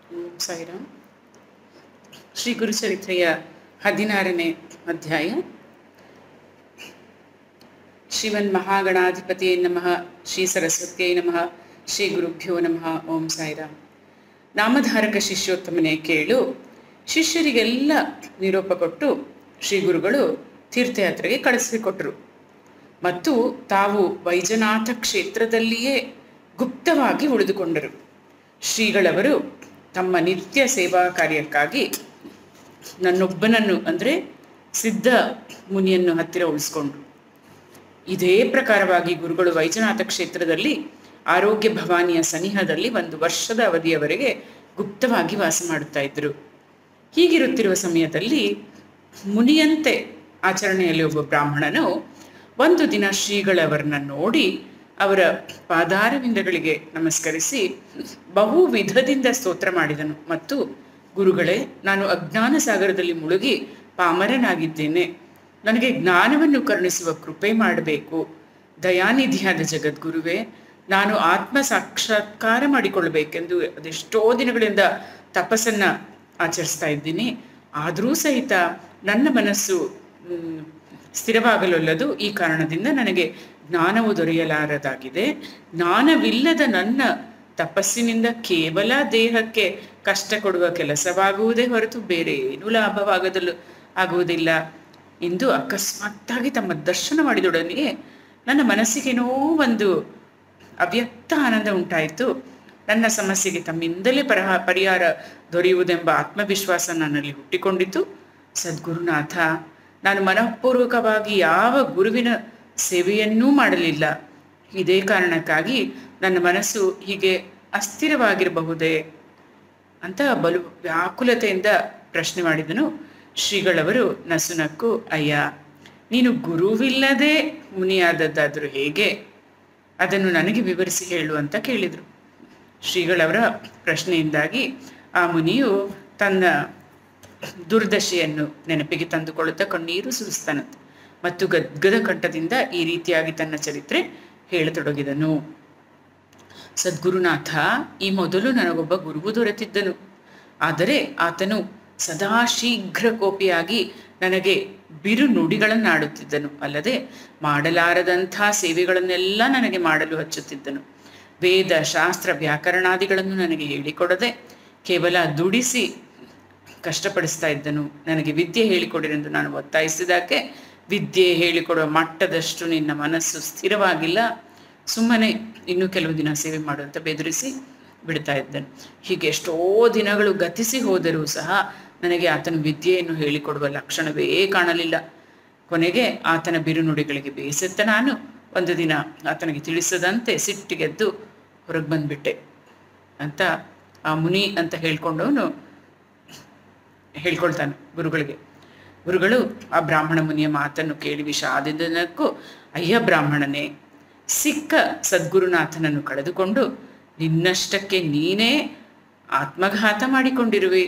ಓಂ ಸಾಯಿರಾಮ್ ಶ್ರೀ ಗುರುಚರಿತ್ರೆಯ ಹದಿನಾರನೇ ಅಧ್ಯಾಯ ಶ್ರೀಮನ್ ಮಹಾಗಣಾಧಿಪತಿಯೇ ನಮಃ ಶ್ರೀ ಸರಸ್ವತಿಯೇ ನಮಃ ಶ್ರೀ ಗುರುಭ್ಯೋ ನಮಃ ಓಂ ಸಾಯಿರಾಮ್ ನಾಮಧಾರಕ ಶಿಷ್ಯೋತ್ತಮನೆ ಕೇಳು ಶಿಷ್ಯರಿಗೆಲ್ಲ ನಿರೋಪ ಕೊಟ್ಟು ಶ್ರೀ ಗುರುಗಳು ತೀರ್ಥಯಾತ್ರೆಗೆ ಕಳಿಸಿಕೊಟ್ರು ಮತ್ತು ತಾವು ವೈಜನಾಥ ಕ್ಷೇತ್ರದಲ್ಲಿಯೇ ಗುಪ್ತವಾಗಿ ಉಳಿದುಕೊಂಡರು ಶ್ರೀಗಳವರು ತಮ್ಮ ನಿತ್ಯ ಸೇವಾ ಕಾರ್ಯಕ್ಕಾಗಿ ನನ್ನೊಬ್ಬನನ್ನು ಅಂದರೆ ಸಿದ್ಧ ಮುನಿಯನ್ನು ಹತ್ತಿರ ಉಳಿಸ್ಕೊಂಡ್ರು ಇದೇ ಪ್ರಕಾರವಾಗಿ ಗುರುಗಳು ವೈಜನಾಥ ಕ್ಷೇತ್ರದಲ್ಲಿ ಆರೋಗ್ಯ ಭವಾನಿಯ ಸನಿಹದಲ್ಲಿ ಒಂದು ವರ್ಷದ ಅವಧಿಯವರೆಗೆ ಗುಪ್ತವಾಗಿ ವಾಸ ಮಾಡುತ್ತಾ ಇದ್ದರು ಹೀಗಿರುತ್ತಿರುವ ಸಮಯದಲ್ಲಿ ಮುನಿಯಂತೆ ಆಚರಣೆಯಲ್ಲಿ ಒಬ್ಬ ಬ್ರಾಹ್ಮಣನು ಒಂದು ದಿನ ಶ್ರೀಗಳವರನ್ನ ನೋಡಿ ಅವರ ಪಾದಾರವಿಂದಗಳಿಗೆ ನಮಸ್ಕರಿಸಿ ಬಹು ವಿಧದಿಂದ ಸ್ತೋತ್ರ ಮಾಡಿದನು ಮತ್ತು ಗುರುಗಳೇ ನಾನು ಅಜ್ಞಾನ ಸಾಗರದಲ್ಲಿ ಮುಳುಗಿ ಪಾಮರನಾಗಿದ್ದೇನೆ ನನಗೆ ಜ್ಞಾನವನ್ನು ಕರುಣಿಸುವ ಕೃಪೆ ಮಾಡಬೇಕು ದಯಾನಿಧಿಯಾದ ಜಗದ್ಗುರುವೇ ನಾನು ಆತ್ಮ ಸಾಕ್ಷಾತ್ಕಾರ ಮಾಡಿಕೊಳ್ಳಬೇಕೆಂದು ಅದೆಷ್ಟೋ ದಿನಗಳಿಂದ ತಪಸ್ಸನ್ನ ಆಚರಿಸ್ತಾ ಇದ್ದೀನಿ ಆದರೂ ಸಹಿತ ನನ್ನ ಮನಸ್ಸು ಮ್, ಸ್ಥಿರವಾಗಲೊಲ್ಲದು ಈ ಕಾರಣದಿಂದ ನನಗೆ ಜ್ಞಾನವು ದೊರೆಯಲಾರದಾಗಿದೆ ಜ್ಞಾನವಿಲ್ಲದ ನನ್ನ ತಪಸ್ಸಿನಿಂದ ಕೇವಲ ದೇಹಕ್ಕೆ ಕಷ್ಟ ಕೊಡುವ ಕೆಲಸವಾಗುವುದೇ ಹೊರತು ಬೇರೆ ಏನೂ ಲಾಭವಾಗದಲು ಆಗುವುದಿಲ್ಲ ಎಂದು ಅಕಸ್ಮಾತ್ತಾಗಿ ತಮ್ಮ ದರ್ಶನ ಮಾಡಿದೊಡನೆಯೇ ನನ್ನ ಮನಸ್ಸಿಗೇನೋ ಒಂದು ಅವ್ಯಕ್ತ ಆನಂದ ಉಂಟಾಯಿತು ನನ್ನ ಸಮಸ್ಯೆಗೆ ತಮ್ಮಿಂದಲೇ ಪರಹ ಪರಿಹಾರ ದೊರೆಯುವುದೆಂಬ ಆತ್ಮವಿಶ್ವಾಸ ನನ್ನಲ್ಲಿ ಹುಟ್ಟಿಕೊಂಡಿತು ಸದ್ಗುರುನಾಥ ನಾನು ಮನಃಪೂರ್ವಕವಾಗಿ ಯಾವ ಗುರುವಿನ ಸೇವೆಯನ್ನೂ ಮಾಡಲಿಲ್ಲ ಇದೇ ಕಾರಣಕ್ಕಾಗಿ ನನ್ನ ಮನಸ್ಸು ಹೀಗೆ ಅಸ್ಥಿರವಾಗಿರಬಹುದೇ ಅಂತ ಬಲು ವ್ಯಾಕುಲತೆಯಿಂದ ಪ್ರಶ್ನೆ ಮಾಡಿದನು ಶ್ರೀಗಳವರು ನಸುನಕ್ಕು ಅಯ್ಯ ನೀನು ಗುರುವಿಲ್ಲದೆ ಮುನಿಯಾದದ್ದಾದರೂ ಹೇಗೆ ಅದನ್ನು ನನಗೆ ವಿವರಿಸಿ ಹೇಳು ಅಂತ ಕೇಳಿದರು ಶ್ರೀಗಳವರ ಪ್ರಶ್ನೆಯಿಂದಾಗಿ ಆ ಮುನಿಯು ತನ್ನ ದುರ್ದಶೆಯನ್ನು ನೆನಪಿಗೆ ತಂದುಕೊಳ್ಳುತ್ತಾ ಕಣ್ಣೀರು ಸುರಿಸ್ತಾನಂತೆ ಮತ್ತು ಗದ್ಗದ ಕಂಠದಿಂದ ಈ ರೀತಿಯಾಗಿ ತನ್ನ ಚರಿತ್ರೆ ಹೇಳತೊಡಗಿದನು ಸದ್ಗುರುನಾಥ ಈ ಮೊದಲು ನನಗೊಬ್ಬ ಗುರುವು ದೊರೆತಿದ್ದನು ಆದರೆ ಆತನು ಸದಾ ಶೀಘ್ರ ಕೋಪಿಯಾಗಿ ನನಗೆ ಬಿರು ನುಡಿಗಳನ್ನಾಡುತ್ತಿದ್ದನು ಅಲ್ಲದೆ ಮಾಡಲಾರದಂಥ ಸೇವೆಗಳನ್ನೆಲ್ಲ ನನಗೆ ಮಾಡಲು ಹಚ್ಚುತ್ತಿದ್ದನು ವೇದ ಶಾಸ್ತ್ರ ವ್ಯಾಕರಣಾದಿಗಳನ್ನು ನನಗೆ ಹೇಳಿಕೊಡದೆ ಕೇವಲ ದುಡಿಸಿ ಕಷ್ಟಪಡಿಸ್ತಾ ಇದ್ದನು ನನಗೆ ವಿದ್ಯೆ ಹೇಳಿಕೊಡಿರೆಂದು ನಾನು ಒತ್ತಾಯಿಸಿದಾಕೆ ವಿದ್ಯೆ ಹೇಳಿಕೊಡುವ ಮಟ್ಟದಷ್ಟು ನಿನ್ನ ಮನಸ್ಸು ಸ್ಥಿರವಾಗಿಲ್ಲ ಸುಮ್ಮನೆ ಇನ್ನೂ ಕೆಲವು ದಿನ ಸೇವೆ ಮಾಡುವಂತ ಬೆದರಿಸಿ ಬಿಡ್ತಾ ಇದ್ದನು ಹೀಗೆ ಎಷ್ಟೋ ದಿನಗಳು ಗತಿಸಿ ಹೋದರೂ ಸಹ ನನಗೆ ಆತನ ವಿದ್ಯೆಯನ್ನು ಹೇಳಿಕೊಡುವ ಲಕ್ಷಣವೇ ಕಾಣಲಿಲ್ಲ ಕೊನೆಗೆ ಆತನ ಬಿರುನುಡಿಗಳಿಗೆ ಬೇಸತ್ತ ನಾನು ಒಂದು ದಿನ ಆತನಿಗೆ ತಿಳಿಸದಂತೆ ಸಿಟ್ಟಿಗೆದ್ದು ಹೊರಗೆ ಬಂದ್ಬಿಟ್ಟೆ ಅಂತ ಆ ಮುನಿ ಅಂತ ಹೇಳ್ಕೊಂಡವನು ಹೇಳ್ಕೊಳ್ತಾನೆ ಗುರುಗಳಿಗೆ ಗುರುಗಳು ಆ ಬ್ರಾಹ್ಮಣ ಮುನಿಯ ಮಾತನ್ನು ಕೇಳಿ ವಿಷಾದಿದ್ದನಕ್ಕೂ ಅಯ್ಯ ಬ್ರಾಹ್ಮಣನೇ ಸಿಕ್ಕ ಸದ್ಗುರುನಾಥನನ್ನು ಕಳೆದುಕೊಂಡು ನಿನ್ನಷ್ಟಕ್ಕೆ ನೀನೇ ಆತ್ಮಘಾತ ಮಾಡಿಕೊಂಡಿರುವೆ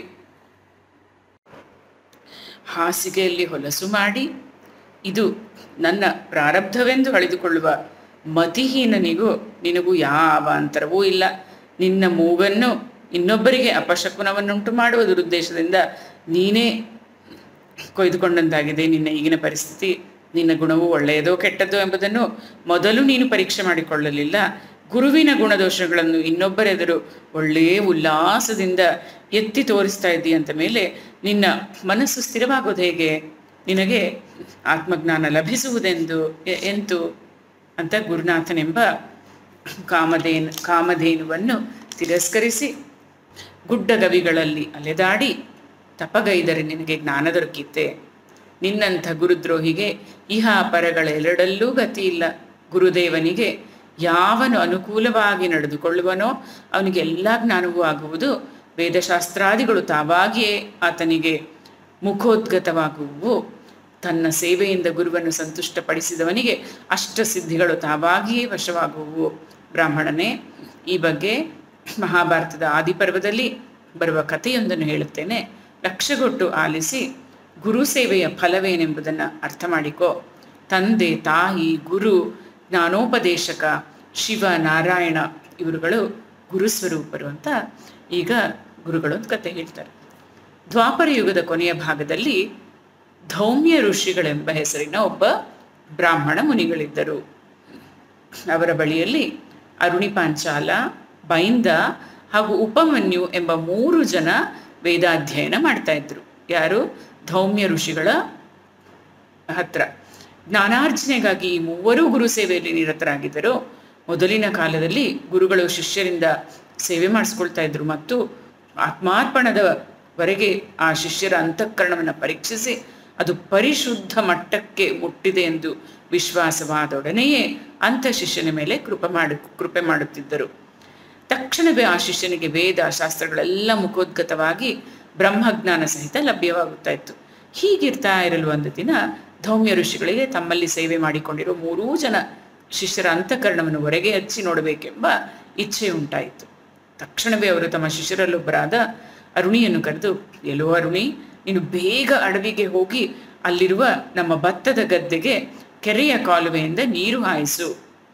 ಹಾಸಿಗೆಯಲ್ಲಿ ಹೊಲಸು ಮಾಡಿ ಇದು ನನ್ನ ಪ್ರಾರಬ್ಧವೆಂದು ಅಳಿದುಕೊಳ್ಳುವ ಮತಿಹೀನನಿಗೂ ನಿನಗೂ ಯಾವ ಅಂತರವೂ ಇಲ್ಲ ನಿನ್ನ ಮೂಗನ್ನು ಇನ್ನೊಬ್ಬರಿಗೆ ಅಪಶಕುನವನ್ನುಂಟು ಮಾಡುವ ದುರುದ್ದೇಶದಿಂದ ನೀನೇ ಕೊಯ್ದುಕೊಂಡಂತಾಗಿದೆ ನಿನ್ನ ಈಗಿನ ಪರಿಸ್ಥಿತಿ ನಿನ್ನ ಗುಣವು ಒಳ್ಳೆಯದೋ ಕೆಟ್ಟದ್ದೋ ಎಂಬುದನ್ನು ಮೊದಲು ನೀನು ಪರೀಕ್ಷೆ ಮಾಡಿಕೊಳ್ಳಲಿಲ್ಲ ಗುರುವಿನ ಗುಣದೋಷಗಳನ್ನು ಇನ್ನೊಬ್ಬರೆದುರು ಒಳ್ಳೆಯ ಉಲ್ಲಾಸದಿಂದ ಎತ್ತಿ ತೋರಿಸ್ತಾ ಇದ್ದೀಯ ಅಂತ ಮೇಲೆ ನಿನ್ನ ಮನಸ್ಸು ಸ್ಥಿರವಾಗೋದು ಹೇಗೆ ನಿನಗೆ ಆತ್ಮಜ್ಞಾನ ಲಭಿಸುವುದೆಂದು ಎ- ಎಂತು ಅಂತ ಗುರುನಾಥನೆಂಬ ಕಾಮಧೇನು ಕಾಮಧೇನುವನ್ನು ತಿರಸ್ಕರಿಸಿ ಗುಡ್ಡಗವಿಗಳಲ್ಲಿ ಅಲೆದಾಡಿ ತಪಗೈದರೆ ನಿನಗೆ ಜ್ಞಾನ ದೊರಕಿತ್ತೆ ನಿನ್ನಂಥ ಗುರುದ್ರೋಹಿಗೆ ಇಹ ಪರಗಳೆರಡಲ್ಲೂ ಗತಿ ಇಲ್ಲ ಗುರುದೇವನಿಗೆ ಯಾವನು ಅನುಕೂಲವಾಗಿ ನಡೆದುಕೊಳ್ಳುವನೋ ಅವನಿಗೆ ಎಲ್ಲ ಜ್ಞಾನವೂ ಆಗುವುದು ವೇದಶಾಸ್ತ್ರಾದಿಗಳು ತಾವಾಗಿಯೇ ಆತನಿಗೆ ಮುಖೋದ್ಗತವಾಗುವು ತನ್ನ ಸೇವೆಯಿಂದ ಗುರುವನ್ನು ಸಂತುಷ್ಟಪಡಿಸಿದವನಿಗೆ ಅಷ್ಟಸಿದ್ಧಿಗಳು ತಾವಾಗಿಯೇ ವಶವಾಗುವು ಬ್ರಾಹ್ಮಣನೇ ಈ ಬಗ್ಗೆ ಮಹಾಭಾರತದ ಆದಿಪರ್ವದಲ್ಲಿ ಬರುವ ಕಥೆಯೊಂದನ್ನು ಹೇಳುತ್ತೇನೆ ಲಕ್ಷಗೊಟ್ಟು ಆಲಿಸಿ ಗುರು ಸೇವೆಯ ಫಲವೇನೆಂಬುದನ್ನು ಅರ್ಥ ಮಾಡಿಕೋ ತಂದೆ ತಾಯಿ ಗುರು ಜ್ಞಾನೋಪದೇಶಕ ಶಿವ ನಾರಾಯಣ ಇವರುಗಳು ಗುರುಸ್ವರೂಪರು ಅಂತ ಈಗ ಗುರುಗಳು ಒಂದು ಕತೆ ಹೇಳ್ತಾರೆ ದ್ವಾಪರ ಯುಗದ ಕೊನೆಯ ಭಾಗದಲ್ಲಿ ಧೌಮ್ಯ ಋಷಿಗಳೆಂಬ ಹೆಸರಿನ ಒಬ್ಬ ಬ್ರಾಹ್ಮಣ ಮುನಿಗಳಿದ್ದರು ಅವರ ಬಳಿಯಲ್ಲಿ ಅರುಣಿ ಪಾಂಚಾಲ ಬೈಂದ ಹಾಗೂ ಉಪಮನ್ಯು ಎಂಬ ಮೂರು ಜನ ವೇದಾಧ್ಯಯನ ಮಾಡ್ತಾ ಇದ್ರು ಯಾರು ಧೌಮ್ಯ ಋಷಿಗಳ ಹತ್ರ ಜ್ಞಾನಾರ್ಜನೆಗಾಗಿ ಈ ಮೂವರೂ ಗುರು ಸೇವೆಯಲ್ಲಿ ನಿರತರಾಗಿದ್ದರು ಮೊದಲಿನ ಕಾಲದಲ್ಲಿ ಗುರುಗಳು ಶಿಷ್ಯರಿಂದ ಸೇವೆ ಮಾಡಿಸ್ಕೊಳ್ತಾ ಇದ್ರು ಮತ್ತು ಆತ್ಮಾರ್ಪಣದವರೆಗೆ ಆ ಶಿಷ್ಯರ ಅಂತಃಕರಣವನ್ನು ಪರೀಕ್ಷಿಸಿ ಅದು ಪರಿಶುದ್ಧ ಮಟ್ಟಕ್ಕೆ ಮುಟ್ಟಿದೆ ಎಂದು ವಿಶ್ವಾಸವಾದೊಡನೆಯೇ ಅಂಥ ಶಿಷ್ಯನ ಮೇಲೆ ಕೃಪೆ ಮಾಡು ಕೃಪೆ ಮಾಡುತ್ತಿದ್ದರು ತಕ್ಷಣವೇ ಆ ಶಿಷ್ಯನಿಗೆ ವೇದ ಶಾಸ್ತ್ರಗಳೆಲ್ಲ ಮುಖೋದ್ಗತವಾಗಿ ಬ್ರಹ್ಮಜ್ಞಾನ ಸಹಿತ ಲಭ್ಯವಾಗುತ್ತಾ ಇತ್ತು ಹೀಗಿರ್ತಾ ಇರಲು ಒಂದು ದಿನ ಧೌಮ್ಯ ಋಷಿಗಳಿಗೆ ತಮ್ಮಲ್ಲಿ ಸೇವೆ ಮಾಡಿಕೊಂಡಿರೋ ಮೂರೂ ಜನ ಶಿಷ್ಯರ ಅಂತಃಕರಣವನ್ನು ಹೊರಗೆ ಹಚ್ಚಿ ನೋಡಬೇಕೆಂಬ ಇಚ್ಛೆ ಉಂಟಾಯಿತು ತಕ್ಷಣವೇ ಅವರು ತಮ್ಮ ಶಿಷ್ಯರಲ್ಲೊಬ್ಬರಾದ ಅರುಣಿಯನ್ನು ಕರೆದು ಎಲ್ಲೋ ಅರುಣಿ ನೀನು ಬೇಗ ಅಡವಿಗೆ ಹೋಗಿ ಅಲ್ಲಿರುವ ನಮ್ಮ ಭತ್ತದ ಗದ್ದೆಗೆ ಕೆರೆಯ ಕಾಲುವೆಯಿಂದ ನೀರು ಹಾಯಿಸು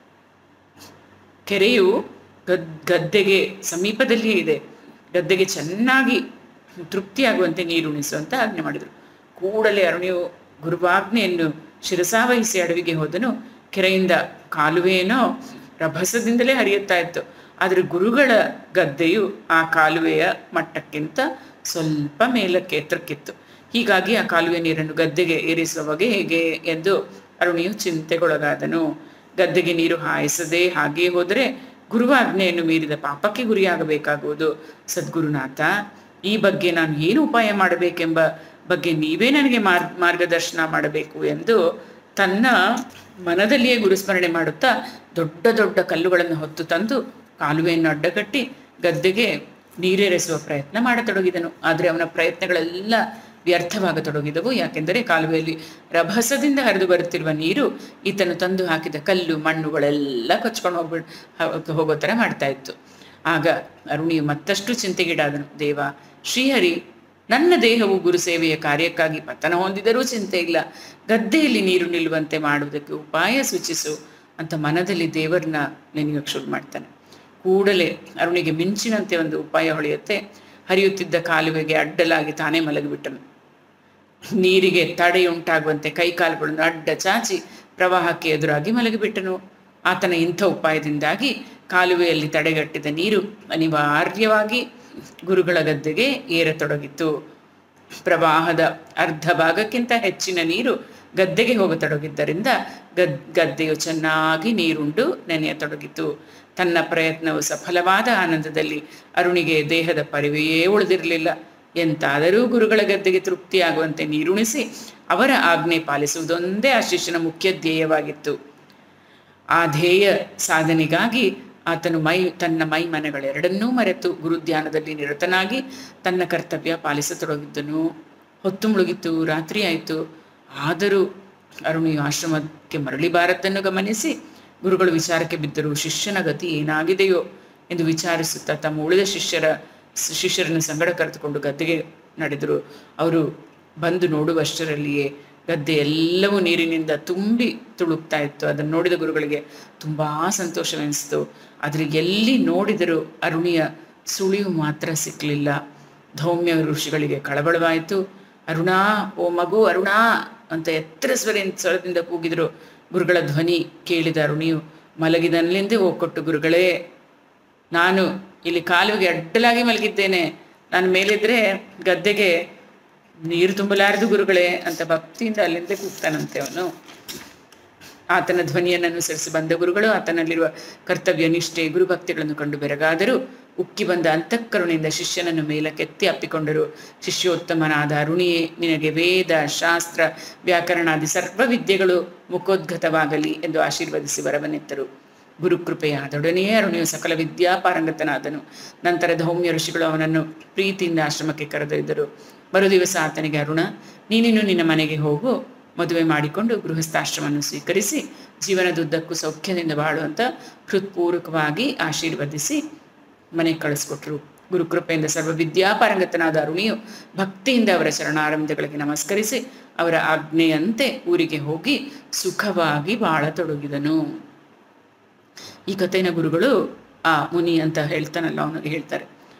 ಕೆರೆಯು ಗದ್ ಗದ್ದೆಗೆ ಸಮೀಪದಲ್ಲಿಯೇ ಇದೆ ಗದ್ದೆಗೆ ಚೆನ್ನಾಗಿ ತೃಪ್ತಿಯಾಗುವಂತೆ ನೀರುಣಿಸು ಅಂತ ಆಜ್ಞೆ ಮಾಡಿದರು ಕೂಡಲೇ ಅರುಣಿಯು ಗುರುವಾಜ್ಞೆಯನ್ನು ಶಿರಸಾವಹಿಸಿ ಅಡವಿಗೆ ಹೋದನು ಕೆರೆಯಿಂದ ಕಾಲುವೆಯೇನೋ ರಭಸದಿಂದಲೇ ಹರಿಯುತ್ತಾ ಇತ್ತು ಆದರೆ ಗುರುಗಳ ಗದ್ದೆಯು ಆ ಕಾಲುವೆಯ ಮಟ್ಟಕ್ಕಿಂತ ಸ್ವಲ್ಪ ಮೇಲಕ್ಕೆ ಎತ್ತರಕ್ಕಿತ್ತು ಹೀಗಾಗಿ ಆ ಕಾಲುವೆ ನೀರನ್ನು ಗದ್ದೆಗೆ ಏರಿಸುವ ಬಗೆ ಹೇಗೆ ಎಂದು ಅರುಣಿಯು ಚಿಂತೆಗೊಳಗಾದನು ಗದ್ದೆಗೆ ನೀರು ಹಾಯಿಸದೆ ಹಾಗೆಯೇ ಹೋದರೆ ಗುರುವಾಜ್ಞೆಯನ್ನು ಮೀರಿದ ಪಾಪಕ್ಕೆ ಗುರಿಯಾಗಬೇಕಾಗುವುದು ಸದ್ಗುರುನಾಥ ಈ ಬಗ್ಗೆ ನಾನು ಏನು ಉಪಾಯ ಮಾಡಬೇಕೆಂಬ ಬಗ್ಗೆ ನೀವೇ ನನಗೆ ಮಾರ್ ಮಾರ್ಗದರ್ಶನ ಮಾಡಬೇಕು ಎಂದು ತನ್ನ ಮನದಲ್ಲಿಯೇ ಗುರುಸ್ಮರಣೆ ಮಾಡುತ್ತಾ ದೊಡ್ಡ ದೊಡ್ಡ ಕಲ್ಲುಗಳನ್ನು ಹೊತ್ತು ತಂದು ಕಾಲುವೆಯನ್ನು ಅಡ್ಡಗಟ್ಟಿ ಗದ್ದೆಗೆ ನೀರೇರಿಸುವ ಪ್ರಯತ್ನ ಮಾಡತೊಡಗಿದನು ಆದರೆ ಅವನ ಪ್ರಯತ್ನಗಳೆಲ್ಲ ವ್ಯರ್ಥವಾಗತೊಡಗಿದವು ಯಾಕೆಂದರೆ ಕಾಲುವೆಯಲ್ಲಿ ರಭಸದಿಂದ ಹರಿದು ಬರುತ್ತಿರುವ ನೀರು ಈತನು ತಂದು ಹಾಕಿದ ಕಲ್ಲು ಮಣ್ಣುಗಳೆಲ್ಲ ಕೊಚ್ಕೊಂಡು ಹೋಗ್ಬಿಡ್ ಹೋಗೋ ಥರ ಮಾಡ್ತಾ ಇತ್ತು ಆಗ ಅರುಣಿಯು ಮತ್ತಷ್ಟು ಚಿಂತೆಗೀಡಾದನು ದೇವ ಶ್ರೀಹರಿ ನನ್ನ ದೇಹವು ಗುರುಸೇವೆಯ ಕಾರ್ಯಕ್ಕಾಗಿ ಪತನ ಹೊಂದಿದರೂ ಚಿಂತೆ ಇಲ್ಲ ಗದ್ದೆಯಲ್ಲಿ ನೀರು ನಿಲ್ಲುವಂತೆ ಮಾಡುವುದಕ್ಕೆ ಉಪಾಯ ಸೂಚಿಸು ಅಂತ ಮನದಲ್ಲಿ ದೇವರನ್ನ ನೆನೆಯೋಕೆ ಶುರು ಮಾಡ್ತಾನೆ ಕೂಡಲೇ ಅರುಣಿಗೆ ಮಿಂಚಿನಂತೆ ಒಂದು ಉಪಾಯ ಹೊಳೆಯುತ್ತೆ ಹರಿಯುತ್ತಿದ್ದ ಕಾಲುವೆಗೆ ಅಡ್ಡಲಾಗಿ ತಾನೇ ಮಲಗಿಬಿಟ್ಟನು ನೀರಿಗೆ ತಡೆಯುಂಟಾಗುವಂತೆ ಕೈಕಾಲುಗಳನ್ನು ಅಡ್ಡ ಚಾಚಿ ಪ್ರವಾಹಕ್ಕೆ ಎದುರಾಗಿ ಮಲಗಿಬಿಟ್ಟನು ಆತನ ಇಂಥ ಉಪಾಯದಿಂದಾಗಿ ಕಾಲುವೆಯಲ್ಲಿ ತಡೆಗಟ್ಟಿದ ನೀರು ಅನಿವಾರ್ಯವಾಗಿ ಗುರುಗಳ ಗದ್ದೆಗೆ ಏರತೊಡಗಿತು ಪ್ರವಾಹದ ಅರ್ಧ ಭಾಗಕ್ಕಿಂತ ಹೆಚ್ಚಿನ ನೀರು ಗದ್ದೆಗೆ ಹೋಗತೊಡಗಿದ್ದರಿಂದ ಗದ್ ಗದ್ದೆಯು ಚೆನ್ನಾಗಿ ನೀರುಂಡು ನೆನೆಯತೊಡಗಿತು ತನ್ನ ಪ್ರಯತ್ನವು ಸಫಲವಾದ ಆನಂದದಲ್ಲಿ ಅರುಣಿಗೆ ದೇಹದ ಪರಿವೆಯೇ ಉಳಿದಿರಲಿಲ್ಲ ಎಂತಾದರೂ ಗುರುಗಳ ಗದ್ದೆಗೆ ತೃಪ್ತಿಯಾಗುವಂತೆ ನೀರುಣಿಸಿ ಅವರ ಆಜ್ಞೆ ಪಾಲಿಸುವುದೊಂದೇ ಆ ಶಿಷ್ಯನ ಮುಖ್ಯ ಧ್ಯೇಯವಾಗಿತ್ತು ಆ ಧ್ಯೇಯ ಸಾಧನೆಗಾಗಿ ಆತನು ಮೈ ತನ್ನ ಮೈ ಮನಗಳೆರಡನ್ನೂ ಮರೆತು ಗುರುಧ್ಯಾನದಲ್ಲಿ ನಿರತನಾಗಿ ತನ್ನ ಕರ್ತವ್ಯ ಪಾಲಿಸತೊಡಗಿದ್ದನು ಹೊತ್ತು ಮುಳುಗಿತು ರಾತ್ರಿ ಆಯಿತು ಆದರೂ ಅರುಣಿಯು ಆಶ್ರಮಕ್ಕೆ ಮರಳಿಬಾರದನ್ನು ಗಮನಿಸಿ ಗುರುಗಳು ವಿಚಾರಕ್ಕೆ ಬಿದ್ದರು ಶಿಷ್ಯನ ಗತಿ ಏನಾಗಿದೆಯೋ ಎಂದು ವಿಚಾರಿಸುತ್ತಾ ತಮ್ಮ ಉಳಿದ ಶಿಷ್ಯರ ಶಿಷ್ಯರನ್ನು ಸಂಗಡ ಕರೆದುಕೊಂಡು ಗದ್ದೆಗೆ ನಡೆದರು ಅವರು ಬಂದು ನೋಡುವಷ್ಟರಲ್ಲಿಯೇ ಗದ್ದೆ ಎಲ್ಲವೂ ನೀರಿನಿಂದ ತುಂಬಿ ತುಳುಕ್ತಾ ಇತ್ತು ಅದನ್ನು ನೋಡಿದ ಗುರುಗಳಿಗೆ ತುಂಬ ಸಂತೋಷವೆನಿಸಿತು ಆದರೆ ಎಲ್ಲಿ ನೋಡಿದರೂ ಅರುಣಿಯ ಸುಳಿವು ಮಾತ್ರ ಸಿಕ್ಕಲಿಲ್ಲ ಧೌಮ್ಯ ಋಷಿಗಳಿಗೆ ಕಳವಳವಾಯಿತು ಅರುಣಾ ಓ ಮಗು ಅರುಣಾ ಅಂತ ಎತ್ತರ ಸ್ವರ ಸ್ವರದಿಂದ ಕೂಗಿದರು ಗುರುಗಳ ಧ್ವನಿ ಕೇಳಿದ ಅರುಣಿಯು ಮಲಗಿದಲ್ಲಿಂದೇ ಹೋಗ್ಕೊಟ್ಟು ಗುರುಗಳೇ ನಾನು ಇಲ್ಲಿ ಕಾಲುವೆಗೆ ಅಡ್ಡಲಾಗಿ ಮಲಗಿದ್ದೇನೆ ನಾನು ಮೇಲಿದ್ರೆ ಗದ್ದೆಗೆ ನೀರು ತುಂಬಲಾರದು ಗುರುಗಳೇ ಅಂತ ಭಕ್ತಿಯಿಂದ ಅಲ್ಲಿಂದ ಕೂಗ್ತಾನಂತೆ ಅವನು ಆತನ ಧ್ವನಿಯನ್ನು ಅನುಸರಿಸಿ ಬಂದ ಗುರುಗಳು ಆತನಲ್ಲಿರುವ ಕರ್ತವ್ಯ ನಿಷ್ಠೆ ಗುರುಭಕ್ತಿಗಳನ್ನು ಕಂಡು ಬೆರಗಾದರೂ ಉಕ್ಕಿ ಬಂದ ಅಂತಃಕರುಣೆಯಿಂದ ಶಿಷ್ಯನನ್ನು ಮೇಲಕ್ಕೆತ್ತಿ ಅಪ್ಪಿಕೊಂಡರು ಶಿಷ್ಯೋತ್ತಮನಾದ ಅರುಣಿಯೇ ನಿನಗೆ ವೇದ ಶಾಸ್ತ್ರ ವ್ಯಾಕರಣಾದಿ ಸರ್ವ ವಿದ್ಯೆಗಳು ಮುಖೋದ್ಗತವಾಗಲಿ ಎಂದು ಆಶೀರ್ವದಿಸಿ ವರವನ್ನೆತ್ತರು ಗುರುಕೃಪೆಯಾದೊಡನೆಯೇ ಅರುಣಿಯು ಸಕಲ ವಿದ್ಯಾಪಾರಂಗತನಾದನು ನಂತರ ಧೌಮ್ಯ ಋಷಿಗಳು ಅವನನ್ನು ಪ್ರೀತಿಯಿಂದ ಆಶ್ರಮಕ್ಕೆ ಕರೆದೊಯ್ದರು ಮರುದಿವಸ ಆತನಿಗೆ ಅರುಣ ನೀನಿನ್ನು ನಿನ್ನ ಮನೆಗೆ ಹೋಗು ಮದುವೆ ಮಾಡಿಕೊಂಡು ಗೃಹಸ್ಥಾಶ್ರಮವನ್ನು ಸ್ವೀಕರಿಸಿ ಜೀವನದುದ್ದಕ್ಕೂ ಸೌಖ್ಯದಿಂದ ಬಾಳುವಂತ ಹೃತ್ಪೂರ್ವಕವಾಗಿ ಆಶೀರ್ವದಿಸಿ ಮನೆಗೆ ಕಳಿಸ್ಕೊಟ್ರು ಗುರುಕೃಪೆಯಿಂದ ಸರ್ವ ವಿದ್ಯಾಪಾರಂಗತನಾದ ಅರುಣಿಯು ಭಕ್ತಿಯಿಂದ ಅವರ ಚರಣಾರಂಭಗಳಿಗೆ ನಮಸ್ಕರಿಸಿ ಅವರ ಆಜ್ಞೆಯಂತೆ ಊರಿಗೆ ಹೋಗಿ ಸುಖವಾಗಿ ಬಾಳತೊಡಗಿದನು ಈ ಕಥೆನ ಗುರುಗಳು ಆ ಮುನಿ ಅಂತ ಹೇಳ್ತಾನಲ್ಲ ಅವನಿಗೆ ಹೇಳ್ತಾರೆ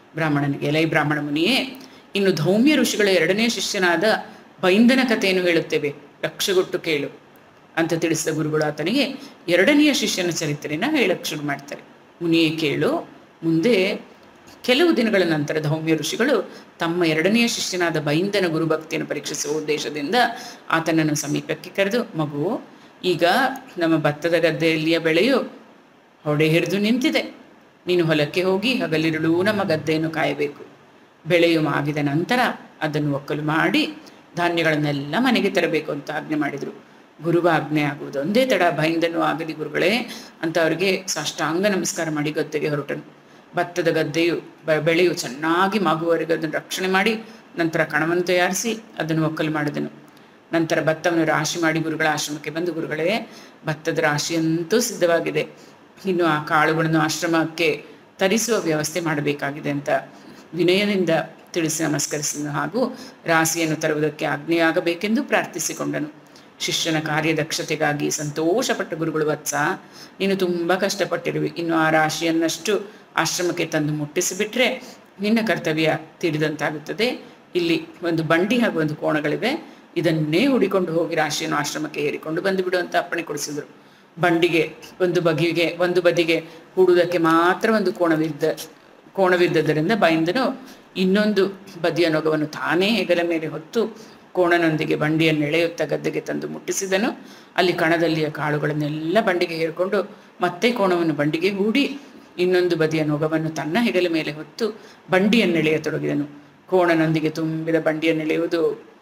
ಬ್ರಾಹ್ಮಣನಿಗೆ ಎಲೈ ಬ್ರಾಹ್ಮಣ ಮುನಿಯೇ ಇನ್ನು ಧೌಮ್ಯ ಋಷಿಗಳ ಎರಡನೇ ಶಿಷ್ಯನಾದ ಬೈಂದನ ಕಥೆಯನ್ನು ಹೇಳುತ್ತೇವೆ ಲಕ್ಷಗೊಟ್ಟು ಕೇಳು ಅಂತ ತಿಳಿಸಿದ ಗುರುಗಳು ಆತನಿಗೆ ಎರಡನೆಯ ಶಿಷ್ಯನ ಚರಿತ್ರೆನ ಹೇಳಕ್ಕೆ ಶುರು ಮಾಡ್ತಾರೆ ಮುನಿಯೇ ಕೇಳು ಮುಂದೆ ಕೆಲವು ದಿನಗಳ ನಂತರ ಧೌಮ್ಯ ಋಷಿಗಳು ತಮ್ಮ ಎರಡನೆಯ ಶಿಷ್ಯನಾದ ಬೈಂದನ ಗುರುಭಕ್ತಿಯನ್ನು ಪರೀಕ್ಷಿಸುವ ಉದ್ದೇಶದಿಂದ ಆತನನ್ನು ಸಮೀಪಕ್ಕೆ ಕರೆದು ಮಗು ಈಗ ನಮ್ಮ ಭತ್ತದ ಗದ್ದೆಯಲ್ಲಿಯ ಬೆಳೆಯು ಹೊಡೆ ಹಿರಿದು ನಿಂತಿದೆ ನೀನು ಹೊಲಕ್ಕೆ ಹೋಗಿ ಹಗಲಿರುಳು ನಮ್ಮ ಗದ್ದೆಯನ್ನು ಕಾಯಬೇಕು ಬೆಳೆಯು ಮಾಗಿದ ನಂತರ ಅದನ್ನು ಒಕ್ಕಲು ಮಾಡಿ ಧಾನ್ಯಗಳನ್ನೆಲ್ಲ ಮನೆಗೆ ತರಬೇಕು ಅಂತ ಆಜ್ಞೆ ಮಾಡಿದರು ಗುರುವ ಆಜ್ಞೆ ಆಗುವುದೊಂದೇ ತಡ ಬೈಂದನು ಆಗಲಿ ಗುರುಗಳೇ ಅಂತ ಅವರಿಗೆ ಸಾಷ್ಟಾಂಗ ನಮಸ್ಕಾರ ಮಾಡಿ ಗದ್ದೆಗೆ ಹೊರಟನು ಭತ್ತದ ಗದ್ದೆಯು ಬ- ಬೆಳೆಯು ಚೆನ್ನಾಗಿ ಮಾಗುವವರೆಗೆ ಅದನ್ನು ರಕ್ಷಣೆ ಮಾಡಿ ನಂತರ ಕಣವನ್ನು ತಯಾರಿಸಿ ಅದನ್ನು ಒಕ್ಕಲು ಮಾಡಿದನು ನಂತರ ಭತ್ತವನ್ನು ರಾಶಿ ಮಾಡಿ ಗುರುಗಳ ಆಶ್ರಮಕ್ಕೆ ಬಂದು ಗುರುಗಳೇ ಭತ್ತದ ರಾಶಿಯಂತೂ ಸಿದ್ಧವಾಗಿದೆ ಇನ್ನು ಆ ಕಾಳುಗಳನ್ನು ಆಶ್ರಮಕ್ಕೆ ತರಿಸುವ ವ್ಯವಸ್ಥೆ ಮಾಡಬೇಕಾಗಿದೆ ಅಂತ ವಿನಯದಿಂದ ತಿಳಿಸಿ ನಮಸ್ಕರಿಸಿದನು ಹಾಗೂ ರಾಶಿಯನ್ನು ತರುವುದಕ್ಕೆ ಆಜ್ಞೆಯಾಗಬೇಕೆಂದು ಪ್ರಾರ್ಥಿಸಿಕೊಂಡನು ಶಿಷ್ಯನ ಕಾರ್ಯದಕ್ಷತೆಗಾಗಿ ಸಂತೋಷಪಟ್ಟ ಗುರುಗಳು ವತ್ಸ ನೀನು ತುಂಬ ಕಷ್ಟಪಟ್ಟಿರುವಿ ಇನ್ನು ಆ ರಾಶಿಯನ್ನಷ್ಟು ಆಶ್ರಮಕ್ಕೆ ತಂದು ಮುಟ್ಟಿಸಿಬಿಟ್ರೆ ನಿನ್ನ ಕರ್ತವ್ಯ ತೀರಿದಂತಾಗುತ್ತದೆ ಇಲ್ಲಿ ಒಂದು ಬಂಡಿ ಹಾಗೂ ಒಂದು ಕೋಣಗಳಿವೆ ಇದನ್ನೇ ಹುಡಿಕೊಂಡು ಹೋಗಿ ರಾಶಿಯನ್ನು ಆಶ್ರಮಕ್ಕೆ ಏರಿಕೊಂಡು ಬಂದು ಬಿಡು ಅಂತ ಅಪ್ಪಣೆ ಕೊಡಿಸಿದರು ಬಂಡಿಗೆ ಒಂದು ಬಗೆಗೆ ಒಂದು ಬದಿಗೆ ಹೂಡುವುದಕ್ಕೆ ಮಾತ್ರ ಒಂದು ಕೋಣವಿದ್ದ ಕೋಣವಿದ್ದದರಿಂದ ಬೈಂದನು ಇನ್ನೊಂದು ಬದಿಯ ನೊಗವನ್ನು ತಾನೇ ಹೆಗಲ ಮೇಲೆ ಹೊತ್ತು ಕೋಣನೊಂದಿಗೆ ಬಂಡಿಯನ್ನು ಎಳೆಯುತ್ತಾ ಗದ್ದೆಗೆ ತಂದು ಮುಟ್ಟಿಸಿದನು ಅಲ್ಲಿ ಕಣದಲ್ಲಿಯ ಕಾಳುಗಳನ್ನೆಲ್ಲ ಬಂಡಿಗೆ ಹೇರಿಕೊಂಡು ಮತ್ತೆ ಕೋಣವನ್ನು ಬಂಡಿಗೆ ಹೂಡಿ ಇನ್ನೊಂದು ಬದಿಯ ನೊಗವನ್ನು ತನ್ನ ಹೆಗಲ ಮೇಲೆ ಹೊತ್ತು ಬಂಡಿಯನ್ನೆಳೆಯತೊಡಗಿದನು ಕೋಣನೊಂದಿಗೆ ತುಂಬಿದ ಬಂಡಿಯನ್ನೆಳೆಯುವುದು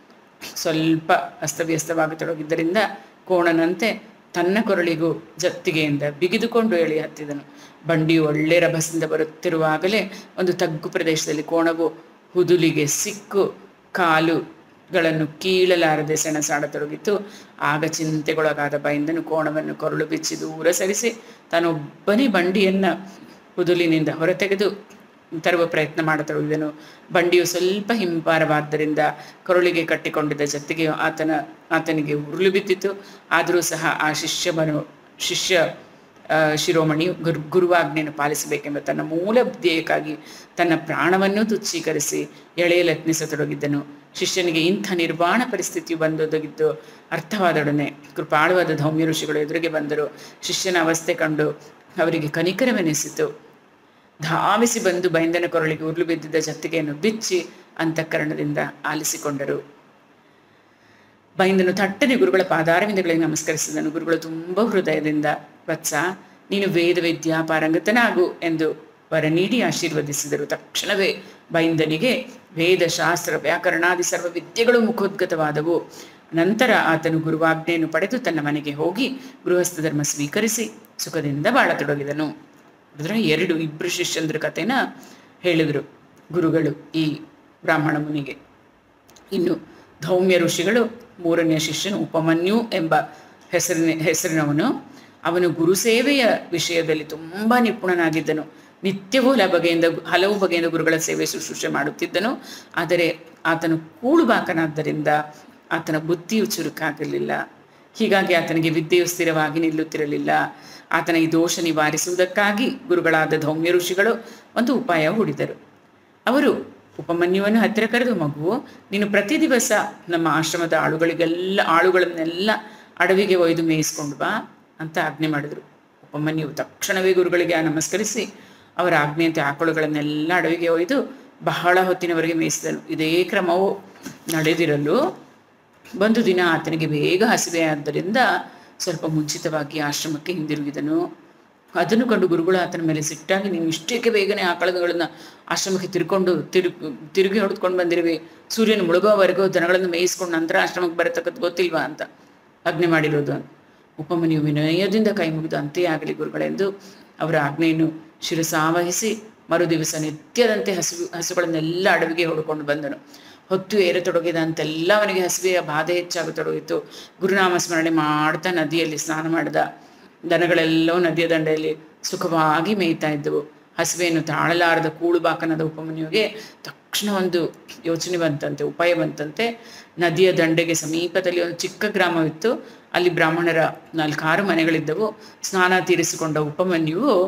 ಸ್ವಲ್ಪ ಅಸ್ತವ್ಯಸ್ತವಾಗತೊಡಗಿದ್ದರಿಂದ ಕೋಣನಂತೆ ತನ್ನ ಕೊರಳಿಗೂ ಜತ್ತಿಗೆಯಿಂದ ಬಿಗಿದುಕೊಂಡು ಎಳಿ ಹತ್ತಿದನು ಬಂಡಿಯು ಒಳ್ಳೆ ರಭಸದಿಂದ ಬರುತ್ತಿರುವಾಗಲೇ ಒಂದು ತಗ್ಗು ಪ್ರದೇಶದಲ್ಲಿ ಕೋಣವು ಹುದುಲಿಗೆ ಸಿಕ್ಕು ಕಾಲುಗಳನ್ನು ಕೀಳಲಾರದೆ ಸೆಣಸಾಡತೊಡಗಿತು ಆಗ ಚಿಂತೆಗೊಳಗಾದ ಬೈಂದನು ಕೋಣವನ್ನು ಕೊರಳು ಬಿಚ್ಚಿ ದೂರ ಸರಿಸಿ ತಾನೊಬ್ಬನೇ ಬಂಡಿಯನ್ನ ಹುದುಲಿನಿಂದ ಹೊರತೆಗೆದು ತರುವ ಪ್ರಯತ್ನ ಮಾಡತೊಡಗಿದನು ಬಂಡಿಯು ಸ್ವಲ್ಪ ಹಿಂಪಾರವಾದ್ದರಿಂದ ಕೊರಳಿಗೆ ಕಟ್ಟಿಕೊಂಡಿದ್ದ ಜತ್ತಿಗೆಯು ಆತನ ಆತನಿಗೆ ಉರುಳು ಬಿದ್ದಿತು ಆದರೂ ಸಹ ಆ ಶಿಷ್ಯಮನು ಶಿಷ್ಯ ಆ, ಶಿರೋಮಣಿಯು ಗುರು ಗುರುವಾಜ್ಞೆಯನ್ನು ಪಾಲಿಸಬೇಕೆಂಬ ತನ್ನ ಮೂಲ ಧ್ಯೇಯಕ್ಕಾಗಿ ತನ್ನ ಪ್ರಾಣವನ್ನು ತುಚ್ಛೀಕರಿಸಿ ಎಳೆಯಲು ಯತ್ನಿಸತೊಡಗಿದ್ದನು ಶಿಷ್ಯನಿಗೆ ಇಂಥ ನಿರ್ವಾಣ ಪರಿಸ್ಥಿತಿಯು ಬಂದೊದಗಿದ್ದು ಅರ್ಥವಾದೊಡನೆ ಕೃಪಾಳುವಾದ ಧೌಮ್ಯ ಋಷಿಗಳು ಎದುರಿಗೆ ಬಂದರು ಶಿಷ್ಯನ ಅವಸ್ಥೆ ಕಂಡು ಅವರಿಗೆ ಕನಿಕರವೆನಿಸಿತು ಧಾವಿಸಿ ಬಂದು ಬೈಂದನ ಕೊರಳಿಗೆ ಉರುಳು ಬಿದ್ದಿದ್ದ ಜತ್ತಿಗೆಯನ್ನು ಬಿಚ್ಚಿ ಅಂತಃಕರಣದಿಂದ ಆಲಿಸಿಕೊಂಡರು ಬೈಂದನು ತಟ್ಟನೆ ಗುರುಗಳ ಪಾದಾರವಿಂದಗಳಿಗೆ ನಮಸ್ಕರಿಸಿದನು ಗುರುಗಳು ತುಂಬ ಹೃದಯದಿಂದ ವತ್ಸ ನೀನು ವೇದ ವಿದ್ಯಾ ಪಾರಂಗತನಾಗು ಎಂದು ವರ ನೀಡಿ ಆಶೀರ್ವದಿಸಿದರು ತಕ್ಷಣವೇ ಬೈಂದನಿಗೆ ವೇದ ಶಾಸ್ತ್ರ ವ್ಯಾಕರಣಾದಿ ಸರ್ವ ವಿದ್ಯೆಗಳು ಮುಖೋದ್ಗತವಾದವು ನಂತರ ಆತನು ಗುರುವಾಜ್ಞೆಯನ್ನು ಪಡೆದು ತನ್ನ ಮನೆಗೆ ಹೋಗಿ ಗೃಹಸ್ಥ ಧರ್ಮ ಸ್ವೀಕರಿಸಿ ಸುಖದಿಂದ ಬಾಳತೊಡಗಿದನು ಅಂದ್ರೆ ಎರಡು ಇಬ್ಬರು ಶಿಷ್ಯಂದ್ರ ಕಥೆನ ಹೇಳಿದರು ಗುರುಗಳು ಈ ಬ್ರಾಹ್ಮಣ ಮುನಿಗೆ ಇನ್ನು ಧೌಮ್ಯ ಋಷಿಗಳು ಮೂರನೆಯ ಶಿಷ್ಯನು ಉಪಮನ್ಯು ಎಂಬ ಹೆಸರಿನ ಹೆಸರಿನವನು ಅವನು ಗುರುಸೇವೆಯ ವಿಷಯದಲ್ಲಿ ತುಂಬ ನಿಪುಣನಾಗಿದ್ದನು ನಿತ್ಯವೂ ಹಲ ಬಗೆಯಿಂದ ಹಲವು ಬಗೆಯಿಂದ ಗುರುಗಳ ಸೇವೆ ಶುಶ್ರೂಷೆ ಮಾಡುತ್ತಿದ್ದನು ಆದರೆ ಆತನು ಕೂಳುಬಾಕನಾದ್ದರಿಂದ ಆತನ ಬುದ್ಧಿಯು ಚುರುಕಾಗಲಿಲ್ಲ ಹೀಗಾಗಿ ಆತನಿಗೆ ವಿದ್ಯೆಯು ಸ್ಥಿರವಾಗಿ ನಿಲ್ಲುತ್ತಿರಲಿಲ್ಲ ಆತನ ಈ ದೋಷ ನಿವಾರಿಸುವುದಕ್ಕಾಗಿ ಗುರುಗಳಾದ ಧೌಮ್ಯ ಋಷಿಗಳು ಒಂದು ಉಪಾಯ ಹೂಡಿದರು ಅವರು ಉಪಮನ್ಯುವನ್ನು ಹತ್ತಿರ ಕರೆದು ಮಗು ನೀನು ಪ್ರತಿ ದಿವಸ ನಮ್ಮ ಆಶ್ರಮದ ಆಳುಗಳಿಗೆಲ್ಲ ಆಳುಗಳನ್ನೆಲ್ಲ ಅಡವಿಗೆ ಒಯ್ದು ಮೇಯಿಸ್ಕೊಂಡು ಬಾ ಅಂತ ಆಜ್ಞೆ ಮಾಡಿದರು ಉಪಮನ್ಯು ತಕ್ಷಣವೇ ಗುರುಗಳಿಗೆ ನಮಸ್ಕರಿಸಿ ಅವರ ಆಜ್ಞೆಯಂತೆ ಆಕಳುಗಳನ್ನೆಲ್ಲ ಅಡವಿಗೆ ಒಯ್ದು ಬಹಳ ಹೊತ್ತಿನವರೆಗೆ ಮೇಯಿಸಿದನು ಇದೇ ಕ್ರಮವು ನಡೆದಿರಲು ಒಂದು ದಿನ ಆತನಿಗೆ ಬೇಗ ಹಸಿವೆ ಆದ್ದರಿಂದ ಸ್ವಲ್ಪ ಮುಂಚಿತವಾಗಿ ಆಶ್ರಮಕ್ಕೆ ಹಿಂದಿರುಗಿದನು ಅದನ್ನು ಕಂಡು ಗುರುಗಳು ಆತನ ಮೇಲೆ ಸಿಟ್ಟಾಗಿ ನೀನು ಇಷ್ಟಕ್ಕೆ ಬೇಗನೆ ಆಕಳಗಳನ್ನು ಆಶ್ರಮಕ್ಕೆ ತಿರ್ಕೊಂಡು ತಿರುಗಿ ತಿರುಗಿ ಹೊಡೆದುಕೊಂಡು ಬಂದಿರುವೆ ಸೂರ್ಯನ ಮುಳುಗೋವರೆಗೂ ದನಗಳನ್ನು ಮೇಯಿಸ್ಕೊಂಡು ನಂತರ ಆಶ್ರಮಕ್ಕೆ ಬರತಕ್ಕದ್ದು ಗೊತ್ತಿಲ್ವಾ ಅಂತ ಆಜ್ಞೆ ಮಾಡಿರೋದು ಉಪಮನಿಯು ವಿನಯದಿಂದ ಕೈ ಮುಗಿದು ಅಂತೆಯೇ ಆಗಲಿ ಗುರುಗಳೆಂದು ಅವರ ಆಜ್ಞೆಯನ್ನು ಶಿರಸಾವಹಿಸಿ ಮರುದಿವಸ ನಿತ್ಯದಂತೆ ಹಸು ಹಸುಗಳನ್ನೆಲ್ಲ ಅಡವಿಗೆ ಹೊಡ್ಕೊಂಡು ಬಂದನು ಹೊತ್ತು ಏರತೊಡಗಿದಂತೆಲ್ಲ ಅವನಿಗೆ ಹಸಿವೆಯ ಬಾಧೆ ಹೆಚ್ಚಾಗತೊಡಗಿತು ಗುರುನಾಮ ಸ್ಮರಣೆ ಮಾಡ್ತಾ ನದಿಯಲ್ಲಿ ಸ್ನಾನ ಮಾಡಿದ ದನಗಳೆಲ್ಲವೂ ನದಿಯ ದಂಡೆಯಲ್ಲಿ ಸುಖವಾಗಿ ಮೇಯ್ತಾ ಇದ್ದವು ಹಸಿವೆಯನ್ನು ತಾಳಲಾರದ ಕೂಳುಬಾಕನದ ಉಪಮನ್ಯುವಿಗೆ ತಕ್ಷಣ ಒಂದು ಯೋಚನೆ ಬಂತಂತೆ ಉಪಾಯ ಬಂತಂತೆ ನದಿಯ ದಂಡೆಗೆ ಸಮೀಪದಲ್ಲಿ ಒಂದು ಚಿಕ್ಕ ಗ್ರಾಮವಿತ್ತು ಅಲ್ಲಿ ಬ್ರಾಹ್ಮಣರ ನಾಲ್ಕಾರು ಮನೆಗಳಿದ್ದವು ಸ್ನಾನ ತೀರಿಸಿಕೊಂಡ ಉಪಮನ್ಯುವು